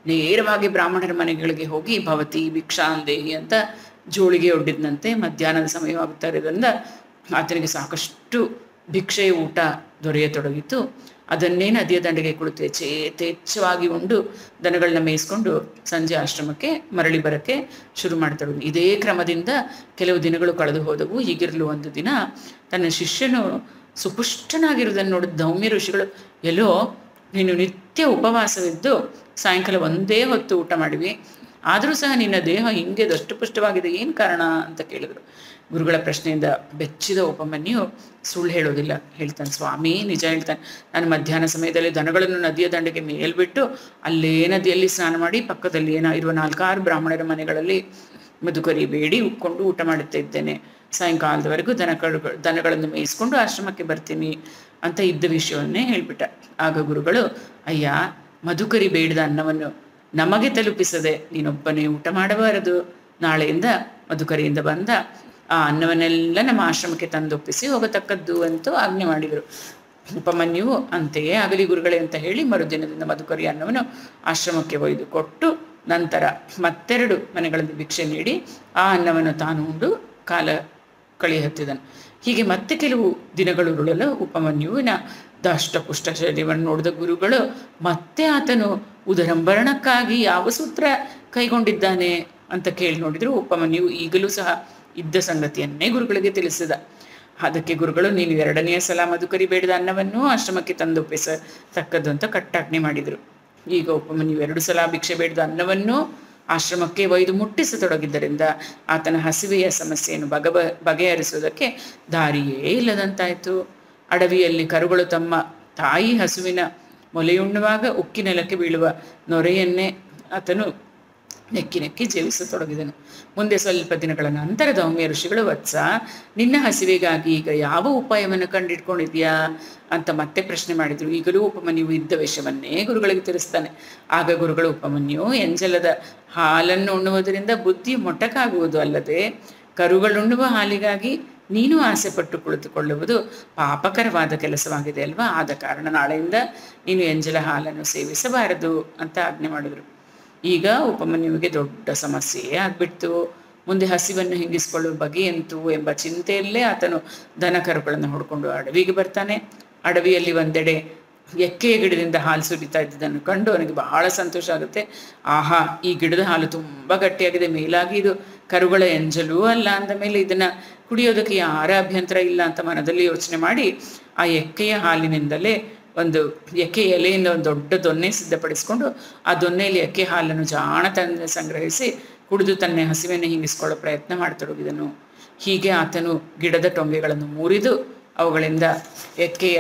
ನೇರವಾಗಿ ಬ್ರಾಹ್ಮಣರ ಮನೆಗಳಿಗೆ ಹೋಗಿ ಭವತಿ ಭಿಕ್ಷಾಂದೇಹಿ ಅಂತ ಜೋಳಿಗೆ ಒಡ್ಡಿದ್ನಂತೆ ಮಧ್ಯಾಹ್ನದ ಸಮಯವಾಗುತ್ತಾ ಇರೋದ್ರಿಂದ ಆತನಿಗೆ ಸಾಕಷ್ಟು ಭಿಕ್ಷೆಯ ಊಟ ದೊರೆಯತೊಡಗಿತು ಅದನ್ನೇ ನದಿಯ ದಂಡೆಗೆ ಕುಳಿತು ಯಥೇ ಯಥೇಚ್ಛವಾಗಿ ಉಂಡು ದನಗಳನ್ನ ಮೇಯಿಸ್ಕೊಂಡು ಸಂಜೆ ಆಶ್ರಮಕ್ಕೆ ಮರಳಿ ಬರಕ್ಕೆ ಶುರು ಮಾಡ್ತೊಡಗಿ ಇದೇ ಕ್ರಮದಿಂದ ಕೆಲವು ದಿನಗಳು ಕಳೆದು ಹೋದವು ಹೀಗಿರಲು ಒಂದು ದಿನ ತನ್ನ ಶಿಷ್ಯನು ಸುಪುಷ್ಟನಾಗಿರುವುದನ್ನು ನೋಡಿದ ಧೌಮ್ಯ ಋಷಿಗಳು ಎಲ್ಲೋ ನೀನು ನಿತ್ಯ ಉಪವಾಸವಿದ್ದು ಸಾಯಂಕಾಲ ಒಂದೇ ಹೊತ್ತು ಊಟ ಮಾಡಿವಿ ಆದರೂ ಸಹ ನಿನ್ನ ದೇಹ ಹಿಂಗೆ ದಷ್ಟಪುಷ್ಟವಾಗಿದೆ ಏನು ಕಾರಣ ಅಂತ ಕೇಳಿದ್ರು ಗುರುಗಳ ಪ್ರಶ್ನೆಯಿಂದ ಬೆಚ್ಚಿದ ಉಪಮನ್ಯು ಸುಳ್ಳು ಹೇಳೋದಿಲ್ಲ ಹೇಳ್ತಾನೆ ಸ್ವಾಮಿ ನಿಜ ಹೇಳ್ತಾನೆ ನಾನು ಮಧ್ಯಾಹ್ನ ಸಮಯದಲ್ಲಿ ದನಗಳನ್ನು ನದಿಯ ದಂಡೆಗೆ ಮೇಲ್ಬಿಟ್ಟು ಅಲ್ಲೇ ನದಿಯಲ್ಲಿ ಸ್ನಾನ ಮಾಡಿ ಪಕ್ಕದಲ್ಲಿ ಏನೋ ಇರುವ ನಾಲ್ಕಾರು ಬ್ರಾಹ್ಮಣರ ಮನೆಗಳಲ್ಲಿ ಮಧುಕರಿ ಬೇಡಿ ಉಕ್ಕೊಂಡು ಊಟ ಮಾಡುತ್ತಾ ಇದ್ದೇನೆ ಸಾಯಂಕಾಲದವರೆಗೂ ದನಗಳು ದನಗಳನ್ನು ಮೇಯಿಸ್ಕೊಂಡು ಆಶ್ರಮಕ್ಕೆ ಬರ್ತೀನಿ ಅಂತ ಇದ್ದ ವಿಷಯವನ್ನೇ ಹೇಳ್ಬಿಟ್ಟ ಆಗ ಗುರುಗಳು ಅಯ್ಯ ಮಧುಕರಿ ಬೇಡದ ಅನ್ನವನ್ನು ನಮಗೆ ತಲುಪಿಸದೆ ನೀನೊಬ್ಬನೇ ಊಟ ಮಾಡಬಾರದು ನಾಳೆಯಿಂದ ಮಧುಕರಿಯಿಂದ ಬಂದ ಆ ಅನ್ನವನ್ನೆಲ್ಲ ನಮ್ಮ ಆಶ್ರಮಕ್ಕೆ ತಂದೊಪ್ಪಿಸಿ ಹೋಗತಕ್ಕದ್ದು ಅಂತೂ ಆಜ್ಞೆ ಮಾಡಿದರು ಉಪಮನ್ಯುವು ಅಂತೆಯೇ ಆಗಲಿ ಗುರುಗಳೇ ಅಂತ ಹೇಳಿ ಮರುದಿನದಿಂದ ಮಧುಕರಿ ಅನ್ನವನ್ನು ಆಶ್ರಮಕ್ಕೆ ಒಯ್ದು ಕೊಟ್ಟು ನಂತರ ಮತ್ತೆರಡು ಮನೆಗಳಲ್ಲಿ ಭಿಕ್ಷೆ ನೀಡಿ ಆ ಅನ್ನವನ್ನು ತಾನು ಉಂಡು ಕಾಲ ಕಳೆಯಹತ್ತಿದನು ಹೀಗೆ ಮತ್ತೆ ಕೆಲವು ದಿನಗಳುರುಳಲು ಉಪಮನ್ಯುವಿನ ದಾಷ್ಟಪುಷ್ಟ ಶರೀರವನ್ನು ನೋಡಿದ ಗುರುಗಳು ಮತ್ತೆ ಆತನು ಉದರಂಭರಣಕ್ಕಾಗಿ ಯಾವ ಸೂತ್ರ ಕೈಗೊಂಡಿದ್ದಾನೆ ಅಂತ ಕೇಳಿ ನೋಡಿದ್ರು ಉಪಮನ್ಯು ಈಗಲೂ ಸಹ ಇದ್ದ ಸಂಗತಿಯನ್ನೇ ಗುರುಗಳಿಗೆ ತಿಳಿಸಿದ ಅದಕ್ಕೆ ಗುರುಗಳು ನೀನು ಎರಡನೆಯ ಸಲ ಮಧುಕರಿ ಬೇಡದ ಅನ್ನವನ್ನು ಆಶ್ರಮಕ್ಕೆ ತಂದೊಪ್ಪಿಸತಕ್ಕದ್ದು ಅಂತ ಕಟ್ಟಾಜ್ಞೆ ಮಾಡಿದರು ಈಗ ಉಪಮನ್ಯು ಎರಡು ಸಲ ಭಿಕ್ಷೆ ಬೇಡದ ಅನ್ನವನ್ನು ಆಶ್ರಮಕ್ಕೆ ಒಯ್ದು ಮುಟ್ಟಿಸತೊಡಗಿದ್ದರಿಂದ ಆತನ ಹಸಿವೆಯ ಸಮಸ್ಯೆಯನ್ನು ಬಗಬ ಬಗೆಹರಿಸುವುದಕ್ಕೆ ದಾರಿಯೇ ಇಲ್ಲದಂತಾಯಿತು ಅಡವಿಯಲ್ಲಿ ಕರುಗಳು ತಮ್ಮ ತಾಯಿ ಹಸುವಿನ ಮೊಲೆಯುಣ್ಣುವಾಗ ಉಕ್ಕಿ ನೆಲಕ್ಕೆ ಬೀಳುವ ನೊರೆಯನ್ನೇ ಆತನು ನೆಕ್ಕಿ ನೆಕ್ಕಿ ಜೀವಿಸತೊಡಗಿದನು ಮುಂದೆ ಸ್ವಲ್ಪ ದಿನಗಳ ನಂತರ ದೌಮ್ಯ ಋಷಿಗಳು ವತ್ಸ ನಿನ್ನ ಹಸಿವೆಗಾಗಿ ಈಗ ಯಾವ ಉಪಾಯವನ್ನು ಕಂಡಿಡ್ಕೊಂಡಿದ್ಯಾ ಅಂತ ಮತ್ತೆ ಪ್ರಶ್ನೆ ಮಾಡಿದ್ರು ಈಗಲೂ ಉಪಮನ್ಯು ಇದ್ದ ವಿಷಯವನ್ನೇ ಗುರುಗಳಿಗೆ ತಿಳಿಸ್ತಾನೆ ಆಗ ಗುರುಗಳು ಉಪಮನ್ಯು ಎಂಜಲದ ಹಾಲನ್ನು ಉಣ್ಣುವುದರಿಂದ ಬುದ್ಧಿ ಮೊಟಕಾಗುವುದು ಅಲ್ಲದೆ ಕರುಗಳುಣ್ಣುವ ಹಾಲಿಗಾಗಿ ನೀನು ಆಸೆ ಪಟ್ಟು ಕುಳಿತುಕೊಳ್ಳುವುದು ಪಾಪಕರವಾದ ಕೆಲಸವಾಗಿದೆ ಅಲ್ವಾ ಆದ ಕಾರಣ ನಾಳೆಯಿಂದ ನೀನು ಎಂಜಲ ಹಾಲನ್ನು ಸೇವಿಸಬಾರದು ಅಂತ ಆಜ್ಞೆ ಮಾಡಿದ್ರು ಈಗ ಉಪಮನ್ಯುವಿಗೆ ದೊಡ್ಡ ಸಮಸ್ಯೆಯೇ ಆಗ್ಬಿಡ್ತು ಮುಂದೆ ಹಸಿವನ್ನು ಹಿಂಗಿಸ್ಕೊಳ್ಳುವ ಬಗೆಯಂತು ಎಂಬ ಚಿಂತೆಯಲ್ಲೇ ಆತನು ದನ ಕರುಗಳನ್ನು ಹೊಡ್ಕೊಂಡು ಅಡವಿಗೆ ಬರ್ತಾನೆ ಅಡವಿಯಲ್ಲಿ ಒಂದೆಡೆ ಎಕ್ಕೆಯ ಗಿಡದಿಂದ ಹಾಲು ಸುರಿತಾ ಇದ್ದುದನ್ನು ಕಂಡು ಅವನಿಗೆ ಬಹಳ ಸಂತೋಷ ಆಗುತ್ತೆ ಆಹಾ ಈ ಗಿಡದ ಹಾಲು ತುಂಬ ಗಟ್ಟಿಯಾಗಿದೆ ಮೇಲಾಗಿ ಇದು ಕರುಗಳ ಎಂಜಲೂ ಅಲ್ಲ ಅಂದ ಮೇಲೆ ಇದನ್ನ ಕುಡಿಯೋದಕ್ಕೆ ಯಾರ ಅಭ್ಯಂತರ ಇಲ್ಲ ಅಂತ ಮನದಲ್ಲಿ ಯೋಚನೆ ಮಾಡಿ ಆ ಎಕ್ಕೆಯ ಹಾಲಿನಿಂದಲೇ ಒಂದು ಎಕ್ಕೆ ಎಲೆಯಿಂದ ಒಂದು ದೊಡ್ಡ ದೊನ್ನೆ ಸಿದ್ಧಪಡಿಸಿಕೊಂಡು ಆ ದೊನ್ನೆಯಲ್ಲಿ ಎಕ್ಕೆ ಹಾಲನ್ನು ಜಾಣತನ ಸಂಗ್ರಹಿಸಿ ಕುಡಿದು ತನ್ನ ಹಸಿವೆಯನ್ನು ಹಿಂಗಿಸ್ಕೊಳ್ಳೋ ಪ್ರಯತ್ನ ಮಾಡತೊಡಗಿದನು ಹೀಗೆ ಆತನು ಗಿಡದ ಟೊಂಗೆಗಳನ್ನು ಮುರಿದು ಅವುಗಳಿಂದ ಎಕ್ಕೆಯ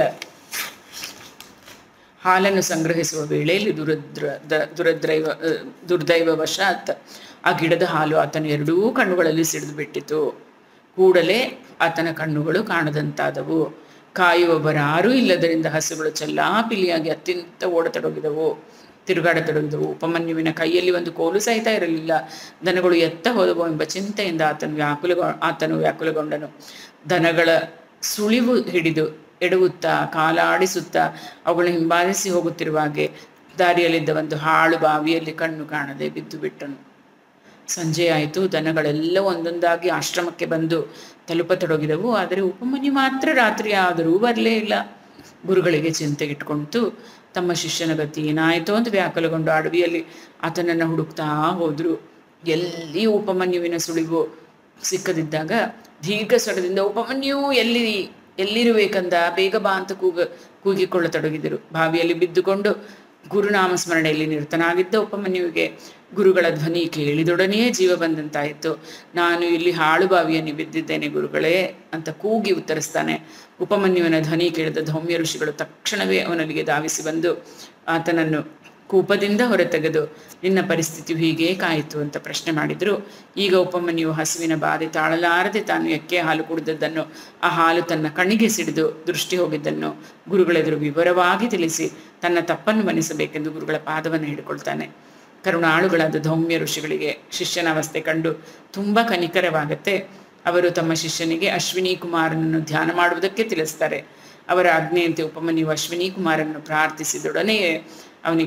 ಹಾಲನ್ನು ಸಂಗ್ರಹಿಸುವ ವೇಳೆಯಲ್ಲಿ ದುರದ್ರ ದ- ದುರದ್ರೈವ ಅಹ್, ದುರ್ದೈವವಶಾತ್ ಆ ಗಿಡದ ಹಾಲು ಆತನ ಎರಡೂ ಕಣ್ಣುಗಳಲ್ಲಿ ಸಿಡಿದು ಬಿಟ್ಟಿತು ಕೂಡಲೇ ಆತನ ಕಣ್ಣುಗಳು ಕಾಣದಂತಾದವು ಕಾಯುವವರಾರೂ ಇಲ್ಲದರಿಂದ ಹಸುಗಳು ಚೆಲ್ಲಾಪಿಲಿಯಾಗಿ ಅತ್ಯಂತ ಓಡತೊಡಗಿದವು ತಿರುಗಾಡತೊಡಗಿದವು ಉಪಮನ್ಯುವಿನ ಕೈಯಲ್ಲಿ ಒಂದು ಕೋಲು ಸಹಿತ ಇರಲಿಲ್ಲ ದನಗಳು ಎತ್ತ ಹೋದವು ಎಂಬ ಚಿಂತೆಯಿಂದ ಆತನು ವ್ಯಾಕುಲಗೊ ಆತನು ವ್ಯಾಕುಲಗೊಂಡನು ದನಗಳ ಸುಳಿವು ಹಿಡಿದು ಎಡವುತ್ತಾ ಕಾಲಾಡಿಸುತ್ತಾ ಅವುಗಳನ್ನು ಹಿಂಬಾಲಿಸಿ ಹೋಗುತ್ತಿರುವಾಗೆ ದಾರಿಯಲ್ಲಿದ್ದ ಒಂದು ಹಾಳು ಬಾವಿಯಲ್ಲಿ ಕಣ್ಣು ಕಾಣದೆ ಬಿದ್ದು ಬಿಟ್ಟನು ಸಂಜೆ ಆಯಿತು ದನಗಳೆಲ್ಲ ಒಂದೊಂದಾಗಿ ಆಶ್ರಮಕ್ಕೆ ಬಂದು ತಲುಪತೊಡಗಿದವು ಆದರೆ ಉಪಮನ್ಯು ಮಾತ್ರ ರಾತ್ರಿ ಆದರೂ ಬರಲೇ ಇಲ್ಲ ಗುರುಗಳಿಗೆ ಚಿಂತೆಗಿಟ್ಕೊಂತು ತಮ್ಮ ಶಿಷ್ಯನ ಗತಿ ಏನಾಯಿತು ಅಂತ ವ್ಯಾಕುಲಗೊಂಡು ಅಡವಿಯಲ್ಲಿ ಆತನನ್ನು ಹುಡುಕ್ತಾ ಹೋದ್ರು ಎಲ್ಲಿ ಉಪಮನ್ಯುವಿನ ಸುಳಿವು ಸಿಕ್ಕದಿದ್ದಾಗ ದೀರ್ಘ ಸ್ವರದಿಂದ ಉಪಮನ್ಯು ಎಲ್ಲಿ ಎಲ್ಲಿರಬೇಕಂದ ಬೇಗ ಬಾ ಅಂತ ಕೂಗ ಕೂಗಿಕೊಳ್ಳತೊಡಗಿದರು ಬಾವಿಯಲ್ಲಿ ಬಿದ್ದುಕೊಂಡು ಗುರುನಾಮ ಸ್ಮರಣೆಯಲ್ಲಿ ನಿರತನಾಗಿದ್ದ ಉಪಮನ್ಯುವಿಗೆ ಗುರುಗಳ ಧ್ವನಿ ಕೇಳಿದೊಡನೆಯೇ ಜೀವ ಬಂದಂತಾಯಿತು ನಾನು ಇಲ್ಲಿ ಹಾಳು ಬಾವಿಯಲ್ಲಿ ಬಿದ್ದಿದ್ದೇನೆ ಗುರುಗಳೇ ಅಂತ ಕೂಗಿ ಉತ್ತರಿಸ್ತಾನೆ ಉಪಮನ್ಯುವಿನ ಧ್ವನಿ ಕೇಳಿದ ಧೌಮ್ಯ ಋಷಿಗಳು ತಕ್ಷಣವೇ ಅವನಲ್ಲಿಗೆ ಧಾವಿಸಿ ಬಂದು ಆತನನ್ನು ಕೂಪದಿಂದ ಹೊರತೆಗೆದು ನಿನ್ನ ಪರಿಸ್ಥಿತಿಯು ಹೀಗೇ ಕಾಯಿತು ಅಂತ ಪ್ರಶ್ನೆ ಮಾಡಿದ್ರು ಈಗ ಉಪಮನ್ಯು ಹಸುವಿನ ಬಾಧೆ ತಾಳಲಾರದೆ ತಾನು ಎಕ್ಕೆ ಹಾಲು ಕುಡಿದದ್ದನ್ನು ಆ ಹಾಲು ತನ್ನ ಕಣ್ಣಿಗೆ ಸಿಡಿದು ದೃಷ್ಟಿ ಹೋಗಿದ್ದನ್ನು ಗುರುಗಳೆದುರು ವಿವರವಾಗಿ ತಿಳಿಸಿ ತನ್ನ ತಪ್ಪನ್ನು ಮನ್ನಿಸಬೇಕೆಂದು ಗುರುಗಳ ಪಾದವನ್ನು ಹಿಡ್ಕೊಳ್ತಾನೆ ಕರುಣಾಳುಗಳಾದ ಧೌಮ್ಯ ಋಷಿಗಳಿಗೆ ಶಿಷ್ಯನ ಅವಸ್ಥೆ ಕಂಡು ತುಂಬ ಕನಿಕರವಾಗತ್ತೆ ಅವರು ತಮ್ಮ ಶಿಷ್ಯನಿಗೆ ಅಶ್ವಿನಿ ಕುಮಾರನನ್ನು ಧ್ಯಾನ ಮಾಡುವುದಕ್ಕೆ ತಿಳಿಸ್ತಾರೆ ಅವರ ಆಜ್ಞೆಯಂತೆ ಉಪಮನ್ಯು ಅಶ್ವಿನಿ ಕುಮಾರನ್ನು ಪ್ರಾರ್ಥಿಸಿದೊಡನೆಯೇ ಅವನಿಗೆ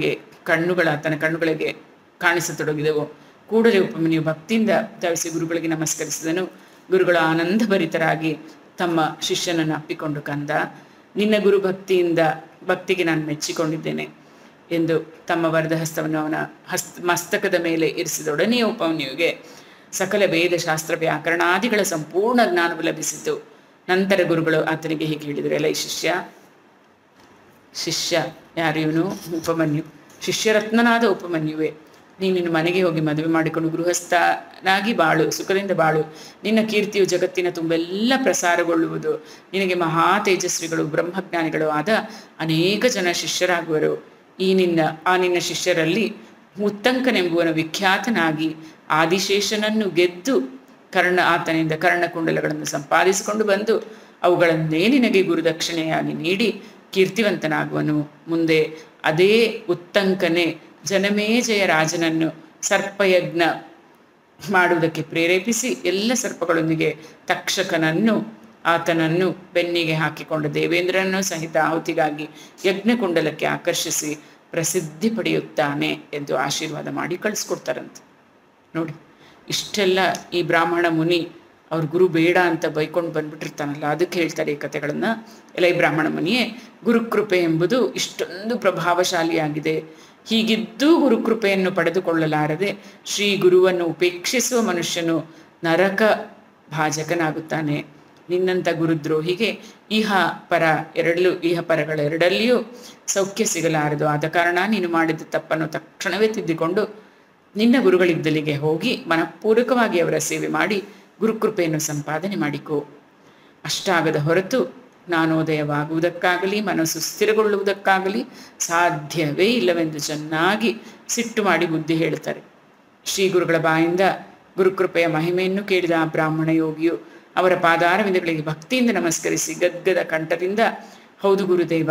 ಕಣ್ಣುಗಳ ತನ್ನ ಕಣ್ಣುಗಳಿಗೆ ಕಾಣಿಸತೊಡಗಿದವು ಕೂಡಲೇ ಉಪಮನ್ಯು ಭಕ್ತಿಯಿಂದ ಧಾವಿಸಿ ಗುರುಗಳಿಗೆ ನಮಸ್ಕರಿಸಿದನು ಗುರುಗಳು ಆನಂದಭರಿತರಾಗಿ ತಮ್ಮ ಶಿಷ್ಯನನ್ನು ಅಪ್ಪಿಕೊಂಡು ಕಂದ ನಿನ್ನ ಗುರು ಭಕ್ತಿಯಿಂದ ಭಕ್ತಿಗೆ ನಾನು ಮೆಚ್ಚಿಕೊಂಡಿದ್ದೇನೆ ಎಂದು ತಮ್ಮ ವರದ ಹಸ್ತವನ್ನು ಅವನ ಹಸ್ತ ಮಸ್ತಕದ ಮೇಲೆ ಇರಿಸಿದೊಡನೆಯೇ ಉಪಮನ್ಯುವಿಗೆ ಸಕಲ ವೇದ ಶಾಸ್ತ್ರ ವ್ಯಾಕರಣಾದಿಗಳ ಸಂಪೂರ್ಣ ಜ್ಞಾನವು ಲಭಿಸಿತು ನಂತರ ಗುರುಗಳು ಆತನಿಗೆ ಹೀಗೆ ಹೇಳಿದರು ಎಲ್ಲ ಈ ಶಿಷ್ಯ ಶಿಷ್ಯ ಯಾರು ಇವನು ಉಪಮನ್ಯು ಶಿಷ್ಯರತ್ನನಾದ ಉಪಮನ್ಯುವೆ ನೀನು ನಿನ್ನ ಮನೆಗೆ ಹೋಗಿ ಮದುವೆ ಮಾಡಿಕೊಂಡು ಗೃಹಸ್ಥನಾಗಿ ಬಾಳು ಸುಖದಿಂದ ಬಾಳು ನಿನ್ನ ಕೀರ್ತಿಯು ಜಗತ್ತಿನ ತುಂಬೆಲ್ಲ ಪ್ರಸಾರಗೊಳ್ಳುವುದು ನಿನಗೆ ಮಹಾ ತೇಜಸ್ವಿಗಳು ಬ್ರಹ್ಮಜ್ಞಾನಿಗಳು ಆದ ಅನೇಕ ಜನ ಶಿಷ್ಯರಾಗುವರು ಈ ನಿನ್ನ ಆ ನಿನ್ನ ಶಿಷ್ಯರಲ್ಲಿ ಮುತ್ತಂಕನೆಂಬುವನ ವಿಖ್ಯಾತನಾಗಿ ಆದಿಶೇಷನನ್ನು ಗೆದ್ದು ಕರ್ಣ ಆತನಿಂದ ಕರ್ಣಕುಂಡಲಗಳನ್ನು ಸಂಪಾದಿಸಿಕೊಂಡು ಬಂದು ಅವುಗಳನ್ನೇ ನಿನಗೆ ಗುರುದಕ್ಷಿಣೆಯಾಗಿ ನೀಡಿ ಕೀರ್ತಿವಂತನಾಗುವನು ಮುಂದೆ ಅದೇ ಉತ್ತಂಕನೆ ಜನಮೇಜಯ ರಾಜನನ್ನು ಸರ್ಪಯಜ್ಞ ಮಾಡುವುದಕ್ಕೆ ಪ್ರೇರೇಪಿಸಿ ಎಲ್ಲ ಸರ್ಪಗಳೊಂದಿಗೆ ತಕ್ಷಕನನ್ನು ಆತನನ್ನು ಬೆನ್ನಿಗೆ ಹಾಕಿಕೊಂಡ ದೇವೇಂದ್ರನನ್ನು ಸಹಿತ ಆಹುತಿಗಾಗಿ ಯಜ್ಞಕುಂಡಲಕ್ಕೆ ಆಕರ್ಷಿಸಿ ಪ್ರಸಿದ್ಧಿ ಪಡೆಯುತ್ತಾನೆ ಎಂದು ಆಶೀರ್ವಾದ ಮಾಡಿ ಕಳಿಸ್ಕೊಡ್ತಾರಂತೆ ನೋಡಿ ಇಷ್ಟೆಲ್ಲ ಈ ಬ್ರಾಹ್ಮಣ ಮುನಿ ಅವ್ರ ಗುರು ಬೇಡ ಅಂತ ಬೈಕೊಂಡು ಬಂದ್ಬಿಟ್ಟಿರ್ತಾನಲ್ಲ ಅದಕ್ಕೆ ಹೇಳ್ತಾರೆ ಈ ಕಥೆಗಳನ್ನ ಎಲ್ಲ ಈ ಬ್ರಾಹ್ಮಣ ಮುನಿಯೇ ಗುರುಕೃಪೆ ಎಂಬುದು ಇಷ್ಟೊಂದು ಪ್ರಭಾವಶಾಲಿಯಾಗಿದೆ ಹೀಗಿದ್ದೂ ಗುರುಕೃಪೆಯನ್ನು ಪಡೆದುಕೊಳ್ಳಲಾರದೆ ಶ್ರೀ ಗುರುವನ್ನು ಉಪೇಕ್ಷಿಸುವ ಮನುಷ್ಯನು ನರಕ ಭಾಜಕನಾಗುತ್ತಾನೆ ನಿನ್ನಂಥ ಗುರುದ್ರೋಹಿಗೆ ಇಹ ಪರ ಎರಡಲ್ಲೂ ಇಹ ಪರಗಳೆರಡಲ್ಲಿಯೂ ಸೌಖ್ಯ ಸಿಗಲಾರದು ಆದ ಕಾರಣ ನೀನು ಮಾಡಿದ ತಪ್ಪನ್ನು ತಕ್ಷಣವೇ ತಿದ್ದಿಕೊಂಡು ನಿನ್ನ ಗುರುಗಳಿದ್ದಲಿಗೆ ಹೋಗಿ ಮನಪೂರ್ವಕವಾಗಿ ಅವರ ಸೇವೆ ಮಾಡಿ ಗುರುಕೃಪೆಯನ್ನು ಸಂಪಾದನೆ ಮಾಡಿಕೋ ಅಷ್ಟಾಗದ ಹೊರತು ಜ್ಞಾನೋದಯವಾಗುವುದಕ್ಕಾಗಲಿ ಮನಸ್ಸು ಸ್ಥಿರಗೊಳ್ಳುವುದಕ್ಕಾಗಲಿ ಸಾಧ್ಯವೇ ಇಲ್ಲವೆಂದು ಚೆನ್ನಾಗಿ ಸಿಟ್ಟು ಮಾಡಿ ಬುದ್ಧಿ ಹೇಳ್ತಾರೆ ಶ್ರೀ ಗುರುಗಳ ಬಾಯಿಂದ ಗುರುಕೃಪೆಯ ಮಹಿಮೆಯನ್ನು ಕೇಳಿದ ಆ ಬ್ರಾಹ್ಮಣ ಯೋಗಿಯು ಅವರ ಪಾದಾರವಿಂದಗಳಿಗೆ ಭಕ್ತಿಯಿಂದ ನಮಸ್ಕರಿಸಿ ಗದ್ಗದ ಕಂಠದಿಂದ ಹೌದು ಗುರುದೇವ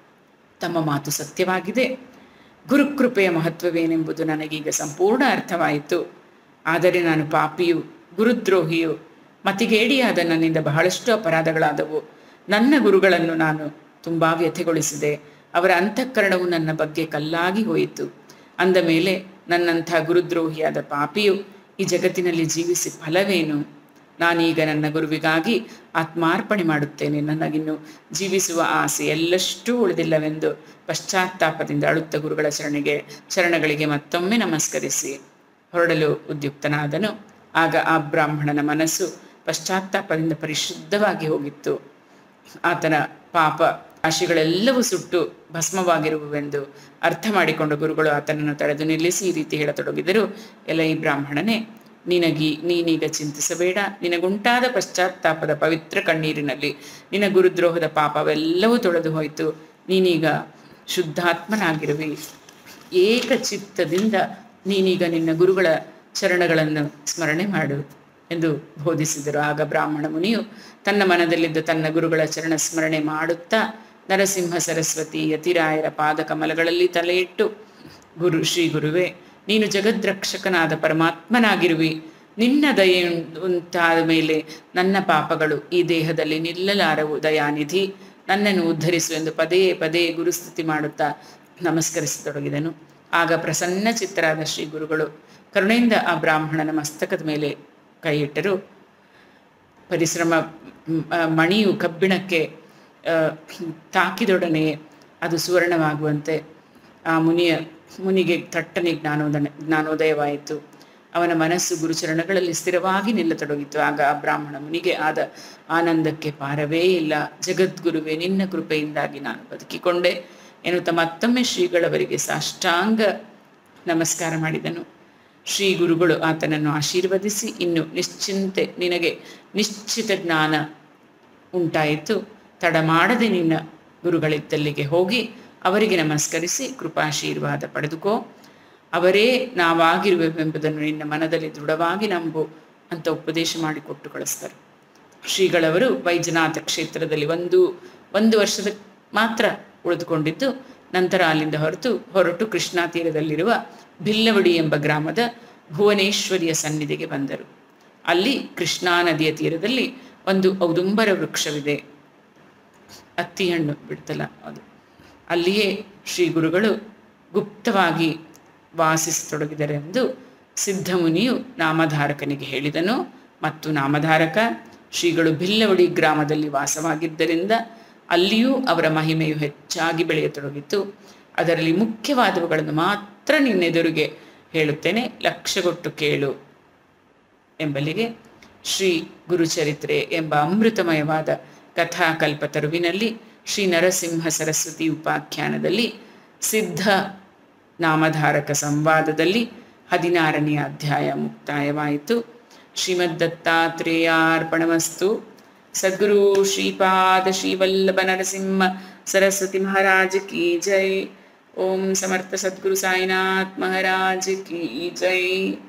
ತಮ್ಮ ಮಾತು ಸತ್ಯವಾಗಿದೆ ಗುರುಕೃಪೆಯ ಮಹತ್ವವೇನೆಂಬುದು ನನಗೀಗ ಸಂಪೂರ್ಣ ಅರ್ಥವಾಯಿತು ಆದರೆ ನಾನು ಪಾಪಿಯು ಗುರುದ್ರೋಹಿಯು ಮತಿಗೇಡಿಯಾದ ನನ್ನಿಂದ ಬಹಳಷ್ಟು ಅಪರಾಧಗಳಾದವು ನನ್ನ ಗುರುಗಳನ್ನು ನಾನು ತುಂಬ ವ್ಯಥೆಗೊಳಿಸಿದೆ ಅವರ ಅಂತಃಕರಣವು ನನ್ನ ಬಗ್ಗೆ ಕಲ್ಲಾಗಿ ಹೋಯಿತು ಅಂದ ಮೇಲೆ ನನ್ನಂಥ ಗುರುದ್ರೋಹಿಯಾದ ಪಾಪಿಯು ಈ ಜಗತ್ತಿನಲ್ಲಿ ಜೀವಿಸಿ ಫಲವೇನು ನಾನೀಗ ನನ್ನ ಗುರುವಿಗಾಗಿ ಆತ್ಮಾರ್ಪಣೆ ಮಾಡುತ್ತೇನೆ ನನಗಿನ್ನು ಜೀವಿಸುವ ಆಸೆ ಎಲ್ಲಷ್ಟೂ ಉಳಿದಿಲ್ಲವೆಂದು ಪಶ್ಚಾತ್ತಾಪದಿಂದ ಅಳುತ್ತ ಗುರುಗಳ ಶರಣಿಗೆ ಶರಣಗಳಿಗೆ ಮತ್ತೊಮ್ಮೆ ನಮಸ್ಕರಿಸಿ ಹೊರಡಲು ಉದ್ಯುಕ್ತನಾದನು ಆಗ ಆ ಬ್ರಾಹ್ಮಣನ ಮನಸ್ಸು ಪಶ್ಚಾತ್ತಾಪದಿಂದ ಪರಿಶುದ್ಧವಾಗಿ ಹೋಗಿತ್ತು ಆತನ ಪಾಪ ರಾಶಿಗಳೆಲ್ಲವೂ ಸುಟ್ಟು ಭಸ್ಮವಾಗಿರುವುವೆಂದು ಅರ್ಥ ಮಾಡಿಕೊಂಡ ಗುರುಗಳು ಆತನನ್ನು ತಡೆದು ನಿಲ್ಲಿಸಿ ಈ ರೀತಿ ಹೇಳತೊಡಗಿದರು ಎಲ್ಲ ಈ ಬ್ರಾಹ್ಮಣನೇ ನಿನಗಿ ನೀನೀಗ ಚಿಂತಿಸಬೇಡ ನಿನಗುಂಟಾದ ಪಶ್ಚಾತ್ತಾಪದ ಪವಿತ್ರ ಕಣ್ಣೀರಿನಲ್ಲಿ ನಿನ್ನ ಗುರುದ್ರೋಹದ ಪಾಪವೆಲ್ಲವೂ ತೊಳೆದು ಹೋಯಿತು ನೀನೀಗ ಶುದ್ಧಾತ್ಮನಾಗಿರುವಿ ಏಕಚಿತ್ತದಿಂದ ನೀನೀಗ ನಿನ್ನ ಗುರುಗಳ ಚರಣಗಳನ್ನು ಸ್ಮರಣೆ ಮಾಡು ಎಂದು ಬೋಧಿಸಿದರು ಆಗ ಬ್ರಾಹ್ಮಣ ಮುನಿಯು ತನ್ನ ಮನದಲ್ಲಿದ್ದ ತನ್ನ ಗುರುಗಳ ಚರಣ ಸ್ಮರಣೆ ಮಾಡುತ್ತಾ ನರಸಿಂಹ ಸರಸ್ವತಿ ಯತಿರಾಯರ ಪಾದ ಕಮಲಗಳಲ್ಲಿ ತಲೆ ಇಟ್ಟು ಗುರು ಶ್ರೀ ಗುರುವೇ ನೀನು ಜಗದ್ರಕ್ಷಕನಾದ ಪರಮಾತ್ಮನಾಗಿರುವಿ ನಿನ್ನ ದಯೆ ಉಂಟಾದ ಮೇಲೆ ನನ್ನ ಪಾಪಗಳು ಈ ದೇಹದಲ್ಲಿ ನಿಲ್ಲಲಾರವು ದಯಾನಿಧಿ ನನ್ನನ್ನು ಉದ್ಧರಿಸು ಎಂದು ಪದೇ ಪದೇ ಗುರುಸ್ತುತಿ ಮಾಡುತ್ತಾ ನಮಸ್ಕರಿಸತೊಡಗಿದನು ಆಗ ಪ್ರಸನ್ನ ಚಿತ್ತರಾದ ಶ್ರೀ ಗುರುಗಳು ಕರುಣೆಯಿಂದ ಆ ಬ್ರಾಹ್ಮಣನ ಮಸ್ತಕದ ಮೇಲೆ ಕೈ ಇಟ್ಟರು ಪರಿಶ್ರಮ ಮ್, ಆ, ಮಣಿಯು ಕಬ್ಬಿಣಕ್ಕೆ ಆ, ತಾಕಿದೊಡನೆ ಅದು ಸುವರ್ಣವಾಗುವಂತೆ ಆ ಮುನಿಯ ಮುನಿಗೆ ತಟ್ಟನೆ ಜ್ಞಾನೋದಯ ಜ್ಞಾನೋದಯವಾಯಿತು ಅವನ ಮನಸ್ಸು ಗುರುಚರಣಗಳಲ್ಲಿ ಸ್ಥಿರವಾಗಿ ನಿಲ್ಲತೊಡಗಿತು ಆಗ ಆ ಬ್ರಾಹ್ಮಣ ಮುನಿಗೆ ಆದ ಆನಂದಕ್ಕೆ ಪಾರವೇ ಇಲ್ಲ ಜಗದ್ಗುರುವೆ ನಿನ್ನ ಕೃಪೆಯಿಂದಾಗಿ ನಾನು ಬದುಕಿಕೊಂಡೆ ಎನ್ನುತ್ತಾ ಮತ್ತೊಮ್ಮೆ ಶ್ರೀಗಳವರಿಗೆ ಸಾಷ್ಟಾಂಗ ನಮಸ್ಕಾರ ಮಾಡಿದನು ಶ್ರೀ ಗುರುಗಳು ಆತನನ್ನು ಆಶೀರ್ವದಿಸಿ ಇನ್ನು ನಿಶ್ಚಿಂತೆ ನಿನಗೆ ನಿಶ್ಚಿತ ಜ್ಞಾನ ಉಂಟಾಯಿತು ತಡ ಮಾಡದೆ ನಿನ್ನ ಗುರುಗಳಿದ್ದಲ್ಲಿಗೆ ಹೋಗಿ ಅವರಿಗೆ ನಮಸ್ಕರಿಸಿ ಕೃಪಾಶೀರ್ವಾದ ಪಡೆದುಕೋ ಅವರೇ ನಾವಾಗಿರುವೆವೆಂಬುದನ್ನು ನಿನ್ನ ಮನದಲ್ಲಿ ದೃಢವಾಗಿ ನಂಬು ಅಂತ ಉಪದೇಶ ಮಾಡಿಕೊಟ್ಟು ಕಳಿಸ್ತಾರೆ ಶ್ರೀಗಳವರು ವೈಜನಾಥ ಕ್ಷೇತ್ರದಲ್ಲಿ ಒಂದು ಒಂದು ವರ್ಷದ ಮಾತ್ರ ಉಳಿದುಕೊಂಡಿದ್ದು ನಂತರ ಅಲ್ಲಿಂದ ಹೊರತು ಹೊರಟು ಕೃಷ್ಣಾ ತೀರದಲ್ಲಿರುವ ಭಿಲ್ಲವಡಿ ಎಂಬ ಗ್ರಾಮದ ಭುವನೇಶ್ವರಿಯ ಸನ್ನಿಧಿಗೆ ಬಂದರು ಅಲ್ಲಿ ಕೃಷ್ಣಾ ನದಿಯ ತೀರದಲ್ಲಿ ಒಂದು ಔದುಂಬರ ವೃಕ್ಷವಿದೆ ಅತ್ತಿ ಹಣ್ಣು ಬಿಡ್ತಲ್ಲ ಅದು ಅಲ್ಲಿಯೇ ಶ್ರೀ ಗುರುಗಳು ಗುಪ್ತವಾಗಿ ವಾಸಿಸತೊಡಗಿದರೆಂದು ಸಿದ್ಧಮುನಿಯು ನಾಮಧಾರಕನಿಗೆ ಹೇಳಿದನು ಮತ್ತು ನಾಮಧಾರಕ ಶ್ರೀಗಳು ಬಿಲ್ಲವಡಿ ಗ್ರಾಮದಲ್ಲಿ ವಾಸವಾಗಿದ್ದರಿಂದ ಅಲ್ಲಿಯೂ ಅವರ ಮಹಿಮೆಯು ಹೆಚ್ಚಾಗಿ ಬೆಳೆಯತೊಡಗಿತು ಅದರಲ್ಲಿ ಮುಖ್ಯವಾದವುಗಳನ್ನು ಮಾತ್ರ ನಿನ್ನೆದುರಿಗೆ ಹೇಳುತ್ತೇನೆ ಲಕ್ಷ್ಯಗೊಟ್ಟು ಕೇಳು ಎಂಬಲ್ಲಿಗೆ ಶ್ರೀ ಗುರುಚರಿತ್ರೆ ಎಂಬ ಅಮೃತಮಯವಾದ ಕಥಾಕಲ್ಪ ತರುವಿನಲ್ಲಿ ಶ್ರೀ ನರಸಿಂಹ ಸರಸ್ವತಿ ಉಪಾಖ್ಯಾನದಲ್ಲಿ ಸಿದ್ಧ ನಾಮಧಾರಕ ಸಂವಾದದಲ್ಲಿ ಹದಿನಾರನೇ ಅಧ್ಯಾಯ ಮುಕ್ತಾಯವಾಯಿತು ಶ್ರೀಮದ್ ದತ್ತಾತ್ರೇಯಾರ್ಪಣಮಸ್ತು ಸದ್ಗುರು ಶ್ರೀಪಾದ ಶ್ರೀವಲ್ಲಭ ನರಸಿಂಹ ಸರಸ್ವತಿ ಮಹಾರಾಜ್ ಕಿ ಜೈ ಓಂ ಸಮರ್ಥ ಸದ್ಗುರು ಸಾಯಿನಾಥ್ ಮಹಾರಾಜ್ ಕಿ ಜೈ